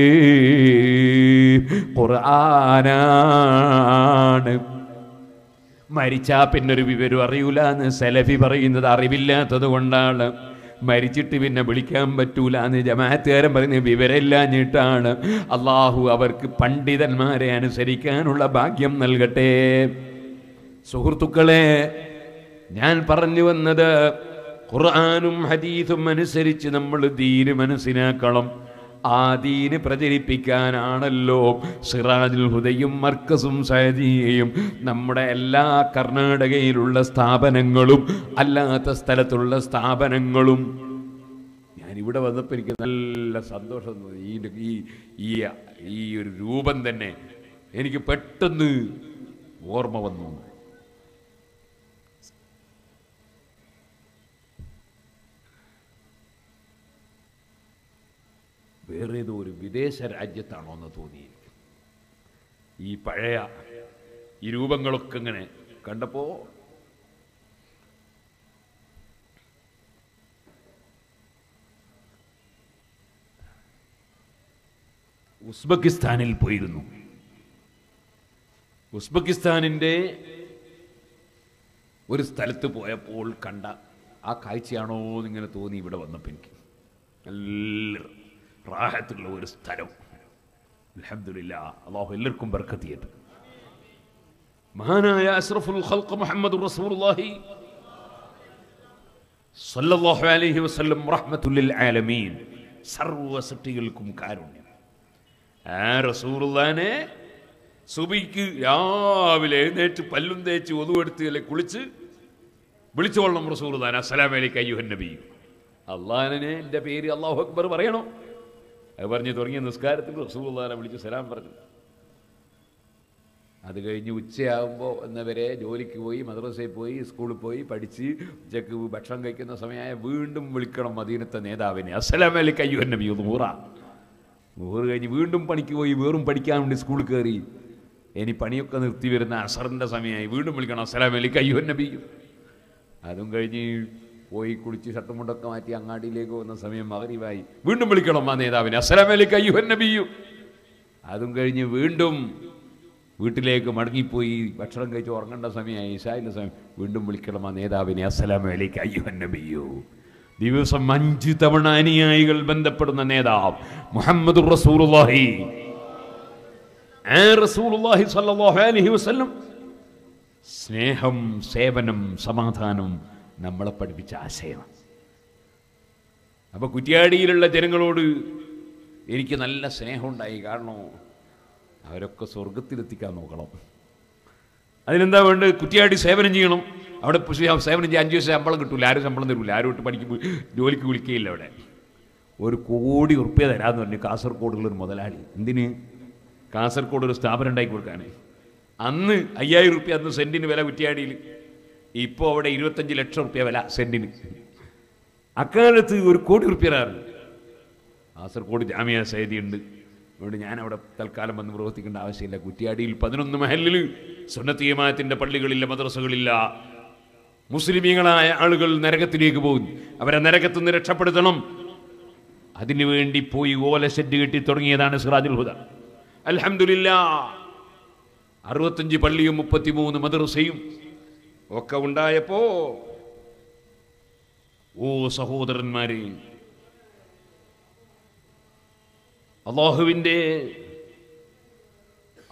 ഖുർആനാണ് മരിച്ചാ പിന്നൊരു വിവരം അറിയൂല എന്ന് സെലഫി പറയുന്നത് അറിവില്ലാത്തത് കൊണ്ടാണ് മരിച്ചിട്ട് പിന്നെ വിളിക്കാൻ പറ്റൂല എന്ന് ജമാഅത്തുകാരൻ പറയുന്നത് വിവരമില്ലാഞ്ഞിട്ടാണ് അള്ളാഹു അവർക്ക് പണ്ഡിതന്മാരെ അനുസരിക്കാനുള്ള ഭാഗ്യം നൽകട്ടെ സുഹൃത്തുക്കളെ ഞാൻ പറഞ്ഞു വന്നത് ഖുർആാനും ഹദീസും അനുസരിച്ച് നമ്മൾ ദീന് മനസ്സിലാക്കണം ആ ദീന് പ്രചരിപ്പിക്കാനാണല്ലോ സിറാജുൽ ഹുദയും മർക്കസും സഹദിയയും നമ്മുടെ എല്ലാ കർണാടകയിലുള്ള സ്ഥാപനങ്ങളും അല്ലാത്ത സ്ഥലത്തുള്ള സ്ഥാപനങ്ങളും ഞാൻ ഇവിടെ വന്നപ്പോൾ എനിക്ക് നല്ല സന്തോഷം തോന്നി ഈ ഈ ഈ ഈ ഒരു രൂപം തന്നെ എനിക്ക് പെട്ടെന്ന് ഓർമ്മ വന്നു വേറെ ഏതോ ഒരു വിദേശ രാജ്യത്താണോ എന്ന് തോന്നി എനിക്ക്. ഈ പഴയ ഈ രൂപങ്ങളൊക്കെ ഇങ്ങനെ കണ്ടപ്പോ ഉസ്ബെക്കിസ്ഥാനിൽ പോയിരുന്നു ഉസ്ബെക്കിസ്ഥാനിൻ്റെ ഒരു സ്ഥലത്ത് പോയപ്പോൾ കണ്ട ആ കാഴ്ചയാണോ എന്നിങ്ങനെ തോന്നി ഇവിടെ വന്നപ്പോൾ എനിക്ക് നല്ല റാഹത്തുള്ള ഒരു സ്ഥലം അൽഹംദുലില്ലാ അള്ളാഹു എല്ലാവർക്കും ബർക്കത്തിയത് മഹാനായ അസ്റഫുൽ ഖൽഖ് മുഹമ്മദ് റസൂലുള്ളാഹി സല്ലല്ലാഹു അലൈഹി വസല്ലം റഹ്മത്തുൽ ആലമീൻ സർവ്വ സൃഷ്ടികൾക്കും കാരുണ്യം ആ റസൂലുള്ളാനെ സുബിക്ക് രാവിലെ എഴുന്നേറ്റ് പല്ലും തേച്ച് ഒതുവെടുത്ത് അല്ലെ കുളിച്ച് വിളിച്ചോളണം റസൂലുള്ളാൻ അസ്സലാമു അലൈക്കും അയ്യുഹൻ നബി അള്ളാഹിനെ എൻ്റെ പേര് അള്ളാഹു അക്ബർ പറയണോ അത് പറഞ്ഞ് തുടങ്ങിയ നിസ്കാരത്തിൽ റസൂലുള്ളാനെ വിളിച്ച് സലാം പറഞ്ഞു അത് കഴിഞ്ഞ് ഉച്ചയാകുമ്പോൾ എന്നവരെ ജോലിക്ക് പോയി മദ്രസയിൽ പോയി സ്കൂളിൽ പോയി പഠിച്ച് ഉച്ചക്ക് ഭക്ഷണം കഴിക്കുന്ന സമയമായ വീണ്ടും വിളിക്കണം മദീനത്തെ നേതാവിനെ അസ്സലാം അലൈക്കും അയ്യുഹൻ നബി നൂറ നൂറ് കഴിഞ്ഞ് വീണ്ടും പണിക്ക് പോയി വേറും പഠിക്കാൻ വേണ്ടി സ്കൂളിൽ കയറി ഇനി പണിയൊക്കെ നിർത്തി വരുന്ന അസറിൻ്റെ സമയമായി വീണ്ടും വിളിക്കണം അസ്സലാം അലൈക്കും അയ്യുഹൻ നബി അതും കഴിഞ്ഞ് പോയി കുളിച്ച് ഷർട്ടും മുണ്ടൊക്കെ മാറ്റി അങ്ങാടിയിലേക്ക് പോകുന്ന സമയം മകരിവായി വീണ്ടും വിളിക്കണം ആ നേതാവിനെ അസ്സലാമലൈക്കും അയ്യുഹൻ നബിയു അതും കഴിഞ്ഞ് വീണ്ടും വീട്ടിലേക്ക് മടങ്ങിപ്പോയി ഭക്ഷണം കഴിച്ച് ഉറങ്ങേണ്ട സമയമായി ഈശായിൻ്റെ സമയം വീണ്ടും വിളിക്കണം ആ നേതാവിനെ അസ്സലാമലൈക്കും അയ്യുഹൻ നബിയു ദിവസം അഞ്ച് തവണ അനുയായികൾ ബന്ധപ്പെടുന്ന നേതാവ് മുഹമ്മദ് റസൂലുള്ളാഹി ആ റസൂലുള്ളാഹി സ്വല്ലല്ലാഹു അലൈഹി വസല്ലം സ്നേഹം സേവനം സമാധാനം നമ്മളെ പഠിപ്പിച്ച ആശയമാണ് അപ്പൊ കുറ്റ്യാടിയിലുള്ള ജനങ്ങളോട് എനിക്ക് നല്ല സ്നേഹമുണ്ടായി കാരണം അവരൊക്കെ സ്വർഗത്തിലെത്തിക്കാൻ നോക്കണം അതിനെന്താ വേണ്ടത് കുറ്റിയാടി സേവനം ചെയ്യണം അവിടെ പക്ഷേ ആ സേവനം ചെയ്യാൻ അഞ്ച് ദിവസം ശമ്പളം കിട്ടൂല ആരും ശമ്പളം തരൂല ആരും ഒട്ട് പണിക്ക് ജോലിക്ക് വിളിക്കുകയില്ല അവിടെ ഒരു കോടി ഉറുപ്പ്യ തരാമെന്ന് പറഞ്ഞു കാസർഗോഡുള്ള ഒരു മുതലാളി എന്തിന് കാസർഗോഡ് ഒരു സ്ഥാപനം ഉണ്ടാക്കി കൊടുക്കാനേ അന്ന് അയ്യായിരം റുപ്യ അന്ന് സെന്റിന് വില കുറ്റിയാടിയിൽ ഇപ്പോൾ അവിടെ ഇരുപത്തഞ്ച് ലക്ഷം റുപ്യ വില സെന്റിന് അക്കാലത്ത് ഒരു കോടി റുപ്യരാണ് കാസർഗോഡ് ജാമ്യ സൈതി ഉണ്ട് അതുകൊണ്ട് ഞാൻ അവിടെ തൽക്കാലം വന്ന് പ്രവർത്തിക്കേണ്ട ആവശ്യമില്ല കുറ്റിയാടിയിൽ പതിനൊന്ന് മഹലിൽ സുന്നത്തീയമായത്തിൻ്റെ പള്ളികളില്ല മദ്രസകളില്ല മുസ്ലിമീങ്ങളായ ആളുകൾ നരകത്തിലേക്ക് പോകും അവരെ നരകത്തു നിന്ന് രക്ഷപ്പെടുത്തണം അതിനുവേണ്ടി പോയി ഓല ഷെഡ് കെട്ടി തുടങ്ങിയതാണ് സിറാജുൽ ഹുദ അൽഹംദുലില്ലാ അറുപത്തഞ്ച് പള്ളിയും മുപ്പത്തിമൂന്ന് മദ്രസയും ഒക്കെ ഉണ്ടായപ്പോ ഓ സഹോദരന്മാരെ അള്ളാഹുവിൻ്റെ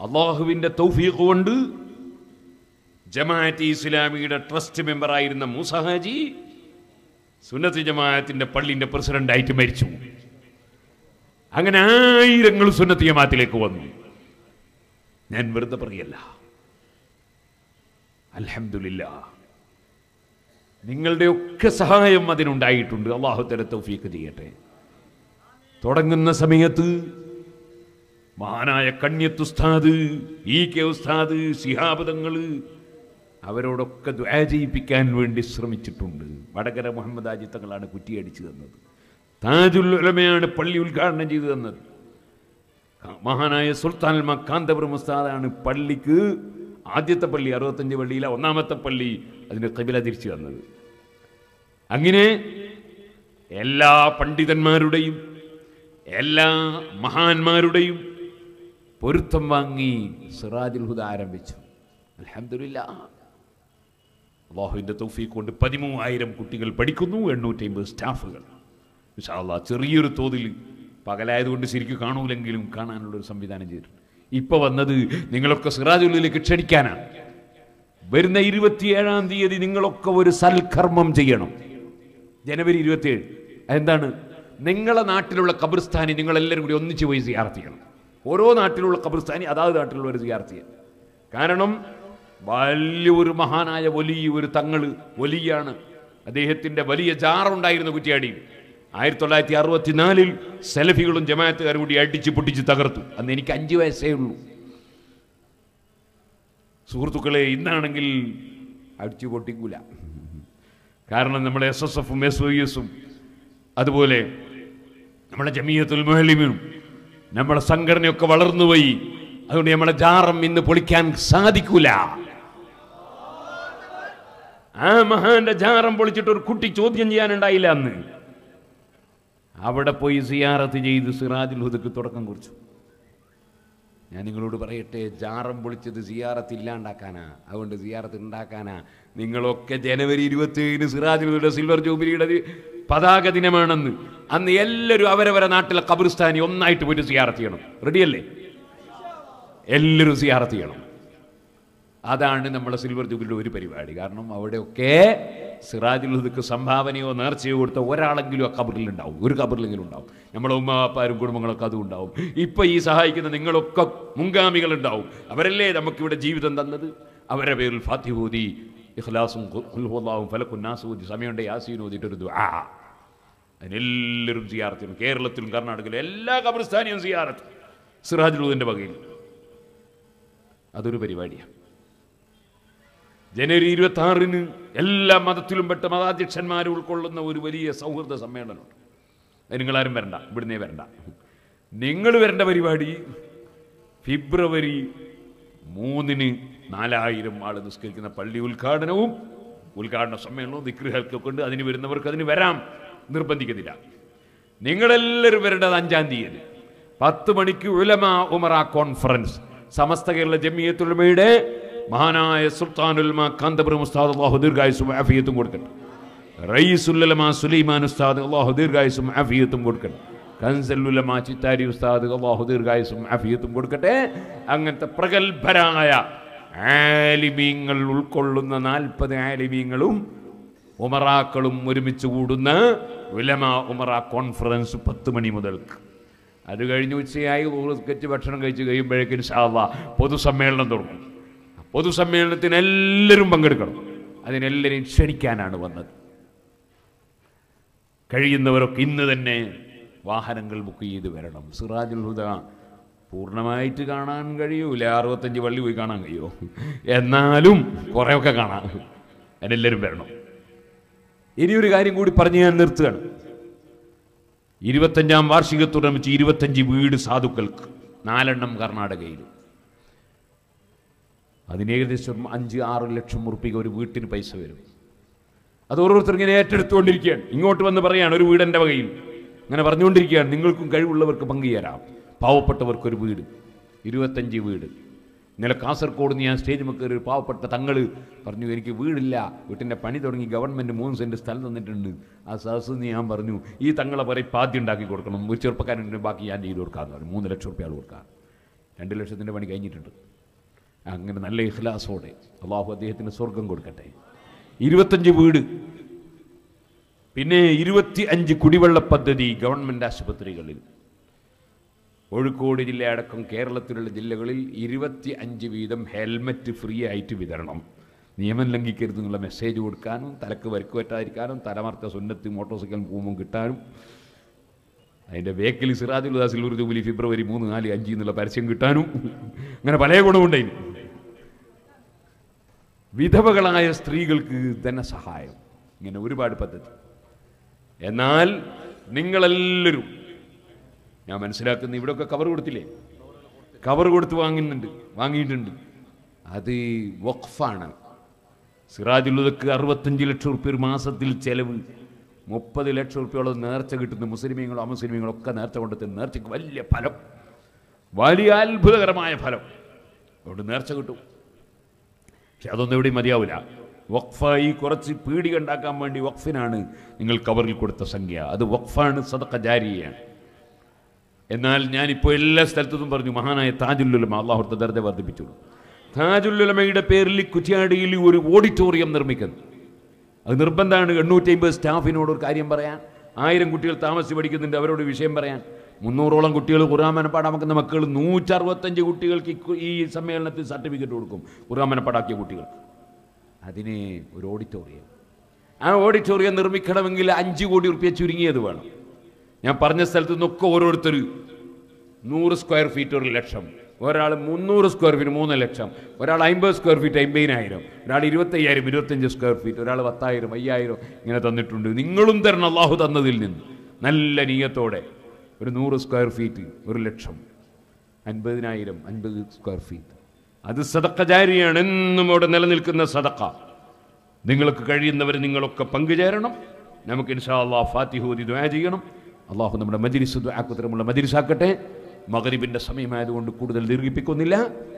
അള്ളാഹുവിൻ്റെ തൗഫീഖ് കൊണ്ട് ജമാഅത്ത് ഇസ്ലാമിയുടെ ട്രസ്റ്റ് മെമ്പറായിരുന്ന മൂസ ഹാജി സുന്നത്ത് ജമാഅത്തിന്റെ പള്ളിന്റെ പ്രസിഡന്റായിട്ട് മരിച്ചു അങ്ങനെ ആയിരങ്ങൾ സുന്നത്ത് ജമാഅത്തിലേക്ക് വന്നു ഞാൻ വെറുതെ പറയല്ല അൽഹംദുലില്ല നിങ്ങളുടെയൊക്കെ സഹായം അതിനുണ്ടായിട്ടുണ്ട് അള്ളാഹു തല തൗഫീഖ് ചെയ്യട്ടെ തുടങ്ങുന്ന സമയത്ത് മഹാനായ കണ്യത്ത് ഉസ്താദ് ഇ കെ ഉസ്താദ് ശിഹാബദങ്ങള് അവരോടൊക്കെ ദ്വാ ചെയ്യിപ്പിക്കാൻ വേണ്ടി ശ്രമിച്ചിട്ടുണ്ട് വടകര മുഹമ്മദ് ആജിത്തങ്ങളാണ് കുറ്റിയടിച്ചു തന്നത് താജുൽ ഉലമയാണ് പള്ളി ഉദ്ഘാടനം ചെയ്തു തന്നത് മഹാനായ സുൽത്താൻ അൽമ കാന്തപുരം ഉസ്താദാണ് പള്ളിക്ക് ആദ്യത്തെ പള്ളി അറുപത്തഞ്ച് പള്ളിയിലെ ഒന്നാമത്തെ പള്ളി അതിന് കബില തിരിച്ചു തന്നത് അങ്ങനെ എല്ലാ പണ്ഡിതന്മാരുടെയും എല്ലാ മഹാന്മാരുടെയും പൊരുത്തം വാങ്ങി സിറാജുൽ ഹുദ ആരംഭിച്ചു അലഹമില്ല അള്ളാഹുവിൻ്റെ തൗഫീഖ് കൊണ്ട് പതിമൂവായിരം കുട്ടികൾ പഠിക്കുന്നു എണ്ണൂറ്റി അമ്പത് സ്റ്റാഫുകൾ വിശാല ചെറിയൊരു തോതിൽ പകലായതുകൊണ്ട് ശരിക്കും കാണൂലെങ്കിലും കാണാനുള്ളൊരു സംവിധാനം ചെയ്തിട്ടുണ്ട് ഇപ്പൊ വന്നത് നിങ്ങളൊക്കെ സിറാജുള്ളിലേക്ക് ക്ഷണിക്കാനാണ് വരുന്ന ഇരുപത്തിയേഴാം തീയതി നിങ്ങളൊക്കെ ഒരു സൽക്കർമ്മം ചെയ്യണം ജനുവരി ഇരുപത്തിയേഴ് എന്താണ് നിങ്ങളെ നാട്ടിലുള്ള ഖബർസ്ഥാനി നിങ്ങളെല്ലാവരും കൂടി ഒന്നിച്ച് പോയി സിയാർത്ത് ചെയ്യണം ഓരോ നാട്ടിലുള്ള ഖബർസ്ഥാനി അതാത് നാട്ടിലുള്ളവർ സിയാർത്ത് ചെയ്യണം കാരണം വലിയൊരു മഹാനായ വലിയ ഒരു തങ്ങള് വലിയാണ് അദ്ദേഹത്തിന്റെ വലിയ ജാറുണ്ടായിരുന്ന കുറ്റിയാടിയിൽ ആയിരത്തി തൊള്ളായിരത്തി അറുപത്തിനാലിൽ സെലഫികളും ജമാഅത്തുകാരും കൂടി അടിച്ച് പൊട്ടിച്ച് തകർത്തു അന്ന് എനിക്ക് അഞ്ച് വയസ്സേ ഉള്ളൂ സുഹൃത്തുക്കളെ ഇന്നാണെങ്കിൽ അടിച്ചു പൊട്ടിക്കൂല കാരണം നമ്മുടെ എസ് എസ് എഫും എസ് വൈ എസും അതുപോലെ നമ്മുടെ ജമീയത്തുൽ മുഹലിമും നമ്മുടെ സംഘടനയൊക്കെ വളർന്നുപോയി അതുകൊണ്ട് നമ്മുടെ ജാറം ഇന്ന് പൊളിക്കാൻ സാധിക്കൂല ആ മഹാന്റെ ജാറം പൊളിച്ചിട്ട് ഒരു കുട്ടി ചോദ്യം ചെയ്യാനുണ്ടായില്ല അന്ന് അവിടെ പോയി സിയാറത്ത് ചെയ്ത് സിറാജുൽ ഹുദക്ക് തുടക്കം കുറിച്ചു ഞാൻ നിങ്ങളോട് പറയട്ടെ ജാറം പൊളിച്ചത് സിയാറത്ത് ഇല്ലാണ്ടാക്കാനാ അതുകൊണ്ട് സിയാറത്ത് ഉണ്ടാക്കാനാ നിങ്ങളൊക്കെ ജനുവരി ഇരുപത്തിയേഴിന് സിറാജുലുടെ സിൽവർ ജൂബിലിയുടെ ദി- പതാക ദിനമാണെന്ന് അന്ന് എല്ലാവരും അവരവരെ നാട്ടിലെ ഖബർസ്ഥാനി ഒന്നായിട്ട് പോയിട്ട് സിയാറത്ത് ചെയ്യണം റെഡിയല്ലേ എല്ലാവരും സിയാറത്ത് ചെയ്യണം അതാണ് നമ്മളെ സിൽവർ ജൂബിലിയുടെ ഒരു പരിപാടി കാരണം അവിടെയൊക്കെ സിറാജുൽ ഹുദക്ക് സംഭാവനയോ നേർച്ചയോ കൊടുത്ത ഒരാളെങ്കിലും ആ കബറിൽ ഉണ്ടാവും ഒരു കബറിലെങ്കിലും ഉണ്ടാവും നമ്മളെ ഉമ്മാപ്പാരും കുടുംബങ്ങളൊക്കെ അതും ഉണ്ടാവും ഇപ്പൊ ഈ സഹായിക്കുന്ന നിങ്ങളൊക്കെ മുൻഗാമികൾ ഉണ്ടാവും അവരല്ലേ നമുക്കിവിടെ ജീവിതം തന്നത് അവരുടെ പേരിൽ ഫാത്തിഹൂതി ഇഖ്ലാസും ഖുൽഹുല്ലാഹും ഫലക്കും നാസൂതി സമയമുണ്ട് യാസീൻ ഓതിയിട്ടൊരു ദുആ അതിനെല്ലാവരും സിയാറത്തിനും കേരളത്തിലും കർണാടകയിലും എല്ലാ കബർസ്ഥാനിയും സിയാറത്ത് സിറാജുൽ ഹുദിന്റെ വകയിൽ അതൊരു പരിപാടിയാണ് ജനുവരി ഇരുപത്തി ആറിന് എല്ലാ മതത്തിലും പെട്ട മതാധ്യക്ഷന്മാരെ ഉൾക്കൊള്ളുന്ന ഒരു വലിയ സൗഹൃദ സമ്മേളനമുണ്ട് അത് നിങ്ങളാരും വരണ്ട ഇവിടുന്നേ വരണ്ട നിങ്ങൾ വരേണ്ട പരിപാടി ഫെബ്രുവരി മൂന്നിന് നാലായിരം ആൾ നിസ്കരിക്കുന്ന പള്ളി ഉദ്ഘാടനവും ഉദ്ഘാടന സമ്മേളനവും ദിക്രുഹൽക്കൊക്കെ ഉണ്ട് അതിന് വരുന്നവർക്ക് അതിന് വരാം നിർബന്ധിക്കുന്നില്ല നിങ്ങളെല്ലാവരും വരേണ്ടത് അഞ്ചാം തീയതി പത്ത് മണിക്ക് ഉലമ ഉമറ കോൺഫറൻസ് സമസ്ത കേരള ജമിയത്തുലമയുടെ മഹാനായ സുൽത്താനുൽമ കാന്തപുരം ഉസ്താദ് അള്ളാഹു ദീർഘായുസും ആഫിയത്തും കൊടുക്കട്ടെ റയീസുല്ലമ സുലൈമാൻ ഉസ്താദ് അള്ളാഹു ദീർഘായുസും ആഫിയത്തും കൊടുക്കട്ടെ കൻസലുലമ ചിത്താരി ഉസ്താദ് അള്ളാഹു ദീർഘായുസും ആഫിയത്തും കൊടുക്കട്ടെ അങ്ങനത്തെ പ്രഗത്ഭരായ ആലിമീങ്ങൾ ഉൾക്കൊള്ളുന്ന നാൽപ്പത് ആലിമീങ്ങളും ഉമറാക്കളും ഒരുമിച്ച് കൂടുന്ന ഉലമ ഉമറ കോൺഫറൻസ് പത്ത് മണി മുതൽക്ക് അത് കഴിഞ്ഞ് ഉച്ചയായി സ്കെച്ച് ഭക്ഷണം കഴിച്ച് കഴിയുമ്പോഴേക്കും ഷാള്ള പൊതുസമ്മേളനം തുടങ്ങും പൊതുസമ്മേളനത്തിന് എല്ലാവരും പങ്കെടുക്കണം അതിനെല്ലാവരെയും ക്ഷണിക്കാനാണ് വന്നത് കഴിയുന്നവരൊക്കെ ഇന്ന് തന്നെ വാഹനങ്ങൾ ബുക്ക് ചെയ്ത് വരണം സിറാജുൽ ഹുദ പൂർണ്ണമായിട്ട് കാണാൻ കഴിയൂല അറുപത്തഞ്ച് പള്ളി പോയി കാണാൻ കഴിയുമോ എന്നാലും കുറേയൊക്കെ കാണാം അതിനെല്ലാവരും വരണം ഇനിയൊരു കാര്യം കൂടി പറഞ്ഞ് ഞാൻ നിർത്തുകയാണ് ഇരുപത്തഞ്ചാം വാർഷികത്തോടനുബന്ധിച്ച് ഇരുപത്തഞ്ച് വീട് സാധുക്കൾക്ക് നാലെണ്ണം കർണാടകയിൽ അതിന് ഏകദേശം അഞ്ച് ആറ് ലക്ഷം ഉറുപ്പിക ഒരു വീട്ടിന് പൈസ വരും അത് ഓരോരുത്തർ ഇങ്ങനെ ഏറ്റെടുത്തുകൊണ്ടിരിക്കുകയാണ് ഇങ്ങോട്ട് വന്ന് പറയാണ് ഒരു വീട് എൻ്റെ വകയിൽ അങ്ങനെ പറഞ്ഞുകൊണ്ടിരിക്കുകയാണ് നിങ്ങൾക്കും കഴിവുള്ളവർക്ക് പങ്കുചേരാം പാവപ്പെട്ടവർക്ക് ഒരു വീട് ഇരുപത്തഞ്ച് വീട് ഇന്നലെ കാസർഗോഡ് നിന്ന് ഞാൻ സ്റ്റേജ് കയറി ഒരു പാവപ്പെട്ട തങ്ങൾ പറഞ്ഞു എനിക്ക് വീടില്ല വീട്ടിൻ്റെ പണി തുടങ്ങി ഗവൺമെൻറ് മൂന്ന് സെൻറ്റ് സ്ഥലം തന്നിട്ടുണ്ട് ആ സദസ് ഞാൻ പറഞ്ഞു ഈ തങ്ങളെ പറയും പാദ്യം ഉണ്ടാക്കി കൊടുക്കണം ഒരു ചെറുപ്പക്കാരൻ്റെ ബാക്കി ഞാൻ ചെയ്ത് കൊടുക്കാമെന്ന് പറഞ്ഞു മൂന്ന് ലക്ഷം റുപ്യ കൊടുക്കാം രണ്ട് ലക്ഷത്തിൻ്റെ പണി കഴിഞ്ഞിട്ടുണ്ട് അങ്ങനെ നല്ല ഇഖ്ലാസോടെ അള്ളാഹു അദ്ദേഹത്തിന് സ്വർഗം കൊടുക്കട്ടെ ഇരുപത്തഞ്ച് വീട് പിന്നെ ഇരുപത്തി അഞ്ച് കുടിവെള്ള പദ്ധതി ഗവൺമെൻറ് ആശുപത്രികളിൽ കോഴിക്കോട് ജില്ല അടക്കം കേരളത്തിലുള്ള ജില്ലകളിൽ ഇരുപത്തി അഞ്ച് വീതം ഹെൽമറ്റ് ഫ്രീ ആയിട്ട് വിതരണം നിയമം ലംഘിക്കരുത് എന്നുള്ള മെസ്സേജ് കൊടുക്കാനും തലക്ക് വരക്ക് പറ്റാതിരിക്കാനും തലമർത്ത സുന്നത്ത് മോട്ടോർ സൈക്കിൾ പൂമും കിട്ടാനും അതിൻ്റെ വേക്കിൽ സിറാജുൽ ഉദാസിൽ ഒരു ജൂബിലി ഫെബ്രുവരി മൂന്ന് നാല് അഞ്ച് എന്നുള്ള പരസ്യം കിട്ടാനും അങ്ങനെ പല ഗുണമുണ്ടായിരുന്നു വിധവകളായ സ്ത്രീകൾക്ക് ധനസഹായം ഇങ്ങനെ ഒരുപാട് പദ്ധതി എന്നാൽ നിങ്ങളെല്ലാവരും ഞാൻ മനസ്സിലാക്കുന്ന ഇവിടെയൊക്കെ കവർ കൊടുത്തില്ലേ കവർ കൊടുത്ത് വാങ്ങുന്നുണ്ട് വാങ്ങിയിട്ടുണ്ട് അത് വഖഫാണ് സിറാജുള്ളതൊക്കെ അറുപത്തഞ്ച് ലക്ഷം റുപ്യ ഒരു മാസത്തിൽ ചെലവ് മുപ്പത് ലക്ഷം റുപ്യോളം നേർച്ച കിട്ടുന്ന മുസ്ലിമീങ്ങളും അമുസ്ലിമീങ്ങളും ഒക്കെ നേർച്ച കൊണ്ടെത്തുന്ന നേർച്ചയ്ക്ക് വലിയ ഫലം വലിയ അത്ഭുതകരമായ ഫലം അതുകൊണ്ട് നേർച്ച കിട്ടും പക്ഷെ അതൊന്നും എവിടെയും മതിയാവില്ല വഖഫായി കുറച്ച് പീടിക ഉണ്ടാക്കാൻ വേണ്ടി വഖഫിനാണ് നിങ്ങൾ കവറിൽ കൊടുത്ത സംഖ്യ അത് വഖഫാണ് സദക്ക ജാരിയാണ് എന്നാൽ ഞാനിപ്പോൾ എല്ലാ സ്ഥലത്തും പറഞ്ഞു മഹാനായ താജുല്ലുലമ അള്ളാഹുർത്ത ദർജ വർദ്ധിപ്പിച്ചു താജുല്ലുലമയുടെ പേരിൽ കുറ്റിയാടിയിൽ ഒരു ഓഡിറ്റോറിയം നിർമ്മിക്കുന്നു അത് നിർബന്ധമാണ് എണ്ണൂറ്റി അമ്പത് സ്റ്റാഫിനോട് ഒരു കാര്യം പറയാൻ ആയിരം കുട്ടികൾ താമസിച്ച് പഠിക്കുന്നുണ്ട് അവരോട് വിഷയം പറയാൻ മുന്നൂറോളം കുട്ടികൾ ഖുറാൻ മനപ്പാടാക്കുന്ന മക്കൾ നൂറ്ററുപത്തഞ്ച് കുട്ടികൾക്ക് ഇക്കു- ഈ സമ്മേളനത്തിൽ സർട്ടിഫിക്കറ്റ് കൊടുക്കും ഖുറാൻ മനപ്പാടാക്കിയ കുട്ടികൾ അതിന് ഒരു ഓഡിറ്റോറിയം ആ ഓഡിറ്റോറിയം നിർമ്മിക്കണമെങ്കിൽ അഞ്ച് കോടി റുപ്യ ചുരുങ്ങിയത് വേണം ഞാൻ പറഞ്ഞ സ്ഥലത്ത് നിന്നൊക്കെ ഓരോരുത്തർ നൂറ് സ്ക്വയർ ഫീറ്റ് ഒരു ലക്ഷം ഒരാൾ മുന്നൂറ് സ്ക്വയർ ഫീറ്റ് മൂന്ന് ലക്ഷം ഒരാൾ അമ്പത് സ്ക്വയർ ഫീറ്റ് അമ്പതിനായിരം ഒരാൾ ഇരുപത്തയ്യായിരം ഇരുപത്തഞ്ച് സ്ക്വയർ ഫീറ്റ് ഒരാൾ പത്തായിരം അയ്യായിരം ഇങ്ങനെ തന്നിട്ടുണ്ട് നിങ്ങളും തരണം അള്ളാഹു തന്നതിൽ നിന്ന് നല്ല നീയത്തോടെ ഒരു നൂറ് സ്ക്വയർ ഫീറ്റ് ഒരു ലക്ഷം അൻപതിനായിരം അൻപത് സ്ക്വയർ ഫീറ്റ് അത് സദക്ക ജാരിയാണ് എന്നും അവിടെ നിലനിൽക്കുന്ന സദക്ക നിങ്ങൾക്ക് കഴിയുന്നവർ നിങ്ങളൊക്കെ പങ്കുചേരണം നമുക്ക് ഇൻഷാ അള്ളാഹ് ഫാത്തിഹൂദി ദ്വാ ചെയ്യണം അള്ളാഹു നമ്മുടെ മജിരിസ് ദ്വാക്കുത്തരമുള്ള മജിരിസാക്കട്ടെ മകരിബിൻ്റെ സമയമായതുകൊണ്ട് കൂടുതൽ ദീർഘിപ്പിക്കുന്നില്ല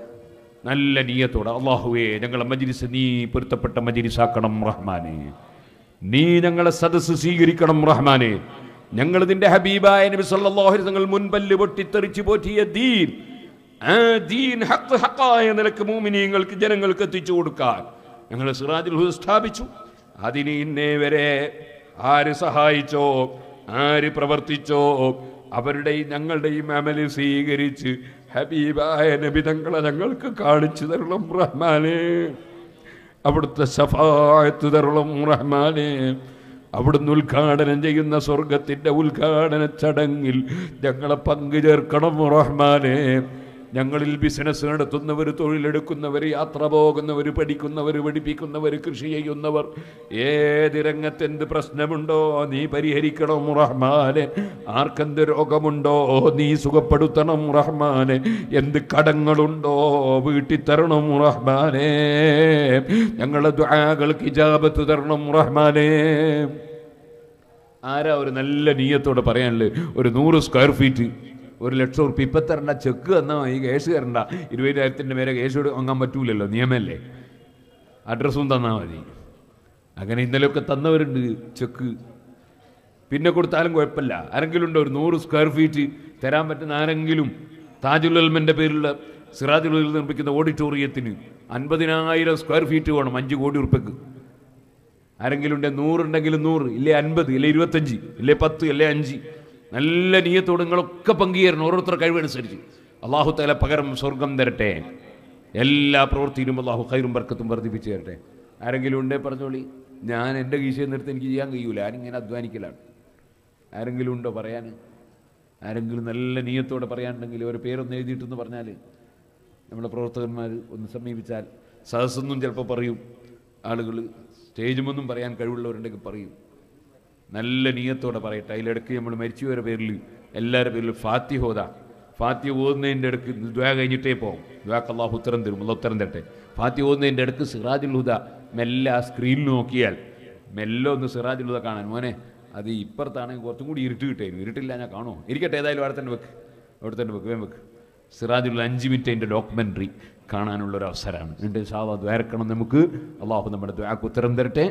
നല്ല നീയത്തോടെ അള്ളാഹുവേ ഞങ്ങളെ മജിരിസ് നീ പൊരുത്തപ്പെട്ട മജിരിസാക്കണം റഹ്മാനെ നീ ഞങ്ങളെ സദസ്സ് സ്വീകരിക്കണം റഹ്മാനെ ഞങ്ങൾ നിന്റെ ഹബീബായ നബി സല്ലല്ലാഹു അലൈഹി തങ്ങൾ മുൻപല്ല് പൊട്ടിത്തെറിച്ച് പോറ്റിയ ദീൻ ആ ദീൻ ഹക്ക് ഹക്കായ നിലക്ക് മൂമിനീങ്ങൾക്ക് ജനങ്ങൾക്ക് എത്തിച്ചു കൊടുക്കാൻ ഞങ്ങൾ സിറാജുൽ ഹുദ സ്ഥാപിച്ചു അതിന് ഇന്നേ വരെ ആര് സഹായിച്ചോ ആര് പ്രവർത്തിച്ചോ അവരുടെയും ഞങ്ങളുടെയും അമല് സ്വീകരിച്ച് ഹബീബായ നബി തങ്ങളെ ഞങ്ങൾക്ക് കാണിച്ചു തരണം റഹ്മാനേ അവിടുത്തെ ശഫായത്ത് തരണം റഹ്മാനെ അവിടുന്ന് ഉദ്ഘാടനം ചെയ്യുന്ന സ്വർഗത്തിന്റെ ഉദ്ഘാടന ചടങ്ങിൽ ഞങ്ങളെ പങ്കു ചേർക്കണം റഹ്മാനെ ഞങ്ങളിൽ ബിസിനസ് നടത്തുന്നവർ തൊഴിലെടുക്കുന്നവർ യാത്ര പോകുന്നവർ പഠിക്കുന്നവർ പഠിപ്പിക്കുന്നവർ കൃഷി ചെയ്യുന്നവർ ഏത് രംഗത്ത് എന്ത് പ്രശ്നമുണ്ടോ നീ പരിഹരിക്കണം റഹ്മാനെ ആർക്കെന്ത് രോഗമുണ്ടോ നീ സുഖപ്പെടുത്തണം റഹ്മാനെ എന്ത് കടങ്ങളുണ്ടോ വീട്ടിൽ തരണം റഹ്മാനെ ഞങ്ങളെ ദുആകൾക്ക് ഇജാബത്ത് തരണം റഹ്മാനെ ആരാ ഒരു നല്ല നീയത്തോടെ പറയാനുള്ളത് ഒരു നൂറ് സ്ക്വയർ ഫീറ്റ് ഒരു ലക്ഷം ഉറുപ്പ് ഇപ്പം തരണ്ട ചെക്ക് തന്നാൽ ഈ കേസ് തരണ്ട ഇരുപതിനായിരത്തിൻ്റെ മേലെ കേസ് കൊടു- വാങ്ങാൻ പറ്റൂലല്ലോ നിയമല്ലേ അഡ്രസ്സും തന്നാൽ മതി അങ്ങനെ ഇന്നലെയൊക്കെ തന്നവരുണ്ട് ചെക്ക് പിന്നെ കൊടുത്താലും കുഴപ്പമില്ല ആരെങ്കിലും ഉണ്ടോ ഒരു നൂറ് സ്ക്വയർ ഫീറ്റ് തരാൻ പറ്റുന്ന ആരെങ്കിലും താജുൽ അൽമൻ്റെ പേരിലുള്ള സിറാജുൽ ഉലമ നിർമ്മിക്കുന്ന ഓഡിറ്റോറിയത്തിന് അൻപതിനായിരം സ്ക്വയർ ഫീറ്റ് വേണം അഞ്ച് കോടി ഉറുപ്പ്യക്ക് ആരെങ്കിലും ഉണ്ടെ നൂറുണ്ടെങ്കിലും നൂറ് ഇല്ലേ അൻപത് ഇല്ലേ ഇരുപത്തഞ്ച് ഇല്ലേ പത്ത് ഇല്ലേ അഞ്ച് നല്ല നീയത്തോട് നിങ്ങളൊക്കെ പങ്കുചേരണം ഓരോരുത്തരുടെ കഴിവനുസരിച്ച് അള്ളാഹു തല പകരം സ്വർഗം തരട്ടെ എല്ലാ പ്രവൃത്തിയിലും അള്ളാഹു ഖൈറും ബർക്കത്തും വർദ്ധിപ്പിച്ചു തരട്ടെ ആരെങ്കിലും ഉണ്ടേ പറഞ്ഞോളി ഞാൻ എൻ്റെ കീശയിൽ നിർത്തി എനിക്ക് ചെയ്യാൻ കഴിയൂല ഞാനിങ്ങനെ അധ്വാനിക്കലാണ് ആരെങ്കിലും ഉണ്ടോ പറയാൻ ആരെങ്കിലും നല്ല നീയത്തോടെ പറയാനുണ്ടെങ്കിൽ ഒരു പേരൊന്ന് എഴുതിയിട്ടെന്ന് പറഞ്ഞാൽ നമ്മുടെ പ്രവർത്തകന്മാർ ഒന്ന് സമീപിച്ചാൽ സദസ്സൊന്നും ചിലപ്പോൾ പറയും ആളുകൾ സ്റ്റേജുമൊന്നും പറയാൻ കഴിവുള്ളവരുണ്ടെങ്കിൽ പറയും നല്ല നീയത്തോടെ പറയട്ടെ അതിലിടയ്ക്ക് നമ്മൾ മരിച്ചുവരെ പേരിൽ എല്ലാവരുടെ പേരിൽ ഫാത്തി ഹോദ ഫാത്തി ഓതുന്നതിൻ്റെ ഇടയ്ക്ക് ദ്വാ കഴിഞ്ഞിട്ടേ പോകും ദ്വാക്ക് അള്ളാഹു ഉത്തരം തരും അല്ല ഉത്തരം തരട്ടെ ഫാത്തി ഓതുന്നതിൻ്റെ ഇടയ്ക്ക് സിറാജുൽ ഹുദ മെല്ലെ ആ സ്ക്രീനിൽ നോക്കിയാൽ മെല്ലെ ഒന്ന് സിറാജുൽ ഹുദ കാണാൻ മോനെ അത് ഇപ്പുറത്താണെങ്കിൽ കുറച്ചും കൂടി ഇരുട്ട് കിട്ടായിരുന്നു ഇരുട്ടില്ല ഞാൻ കാണുമോ ഇരിക്കട്ടെ ഏതായാലും അവിടെ തന്നെ വെക്ക് അവിടെ തന്നെ വെക്ക് വേം വെക്ക് സിറാജുൽ അഞ്ച് മിനിറ്റ് അതിൻ്റെ ഡോക്യുമെൻ്ററി കാണാനുള്ള ഒരു അവസരമാണ് എൻ്റെ സാവ ദ്വാരക്കണം നമുക്ക് അള്ളാഹു നമ്മുടെ ദ്വാക്ക് ഉത്തരം തരട്ടെ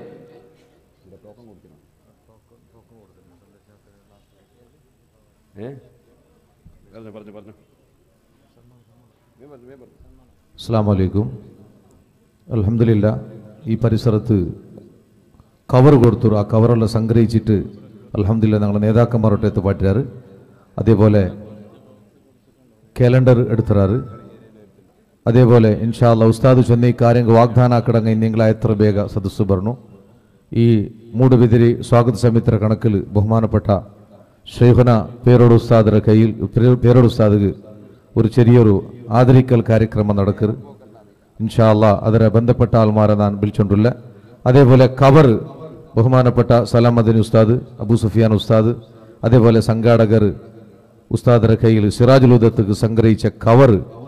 ഏ പറഞ്ഞു പറഞ്ഞു പറഞ്ഞു അസ്സാം വലൈക്കും അലഹമില്ല ഈ പരിസരത്ത് കവർ കൊടുത്തു ആ കവറെല്ലാം സംഗ്രഹിച്ചിട്ട് അലഹമില്ല ഞങ്ങളെ നേതാക്കന്മാരോട്ട് എത്ത് പാറ്റാറ് അതേപോലെ ಕ್ಯಾಲೆಂಡರ್ ಎಡ್ತರಾರು അതേപോലെ ഇൻഷാല്ല ഉസ്താദ് ചൊന്ന ഈ കാര്യങ്ങൾ വാഗ്ദാനാക്കിടങ്ങ ഇന്നിങ്ങളെ എത്ര ಬೇಗ സദസ്സ് പറഞ്ഞു ഈ മൂടുബിതിരി സ്വാഗത സമിത്ര കണക്കിൽ ബഹുമാനപ്പെട്ട ഷെയ്ഖുന പേരോട് ഉസ്താദിന്റെ കയ്യിൽ പേ- പേരോട് ഉസ്താദിക്ക് ഒരു ചെറിയൊരു ആദരിക്കൽ കാര്യക്രമം നടക്കരുത് ഇൻഷാല്ല അതിനെ ബന്ധപ്പെട്ട ആൾമാരെ ഞാൻ വിളിച്ചോണ്ടുള്ള അതേപോലെ കവർ ബഹുമാനപ്പെട്ട സലാമദിൻ ഉസ്താദ് അബു സുഫിയാൻ ഉസ്താദ് അതേപോലെ സംഘാടകർ ഉസ്താദിന്റെ കയ്യിൽ സിറാജുൽ ഉദത്തുക്ക് സംഗ്രഹിച്ച കവർ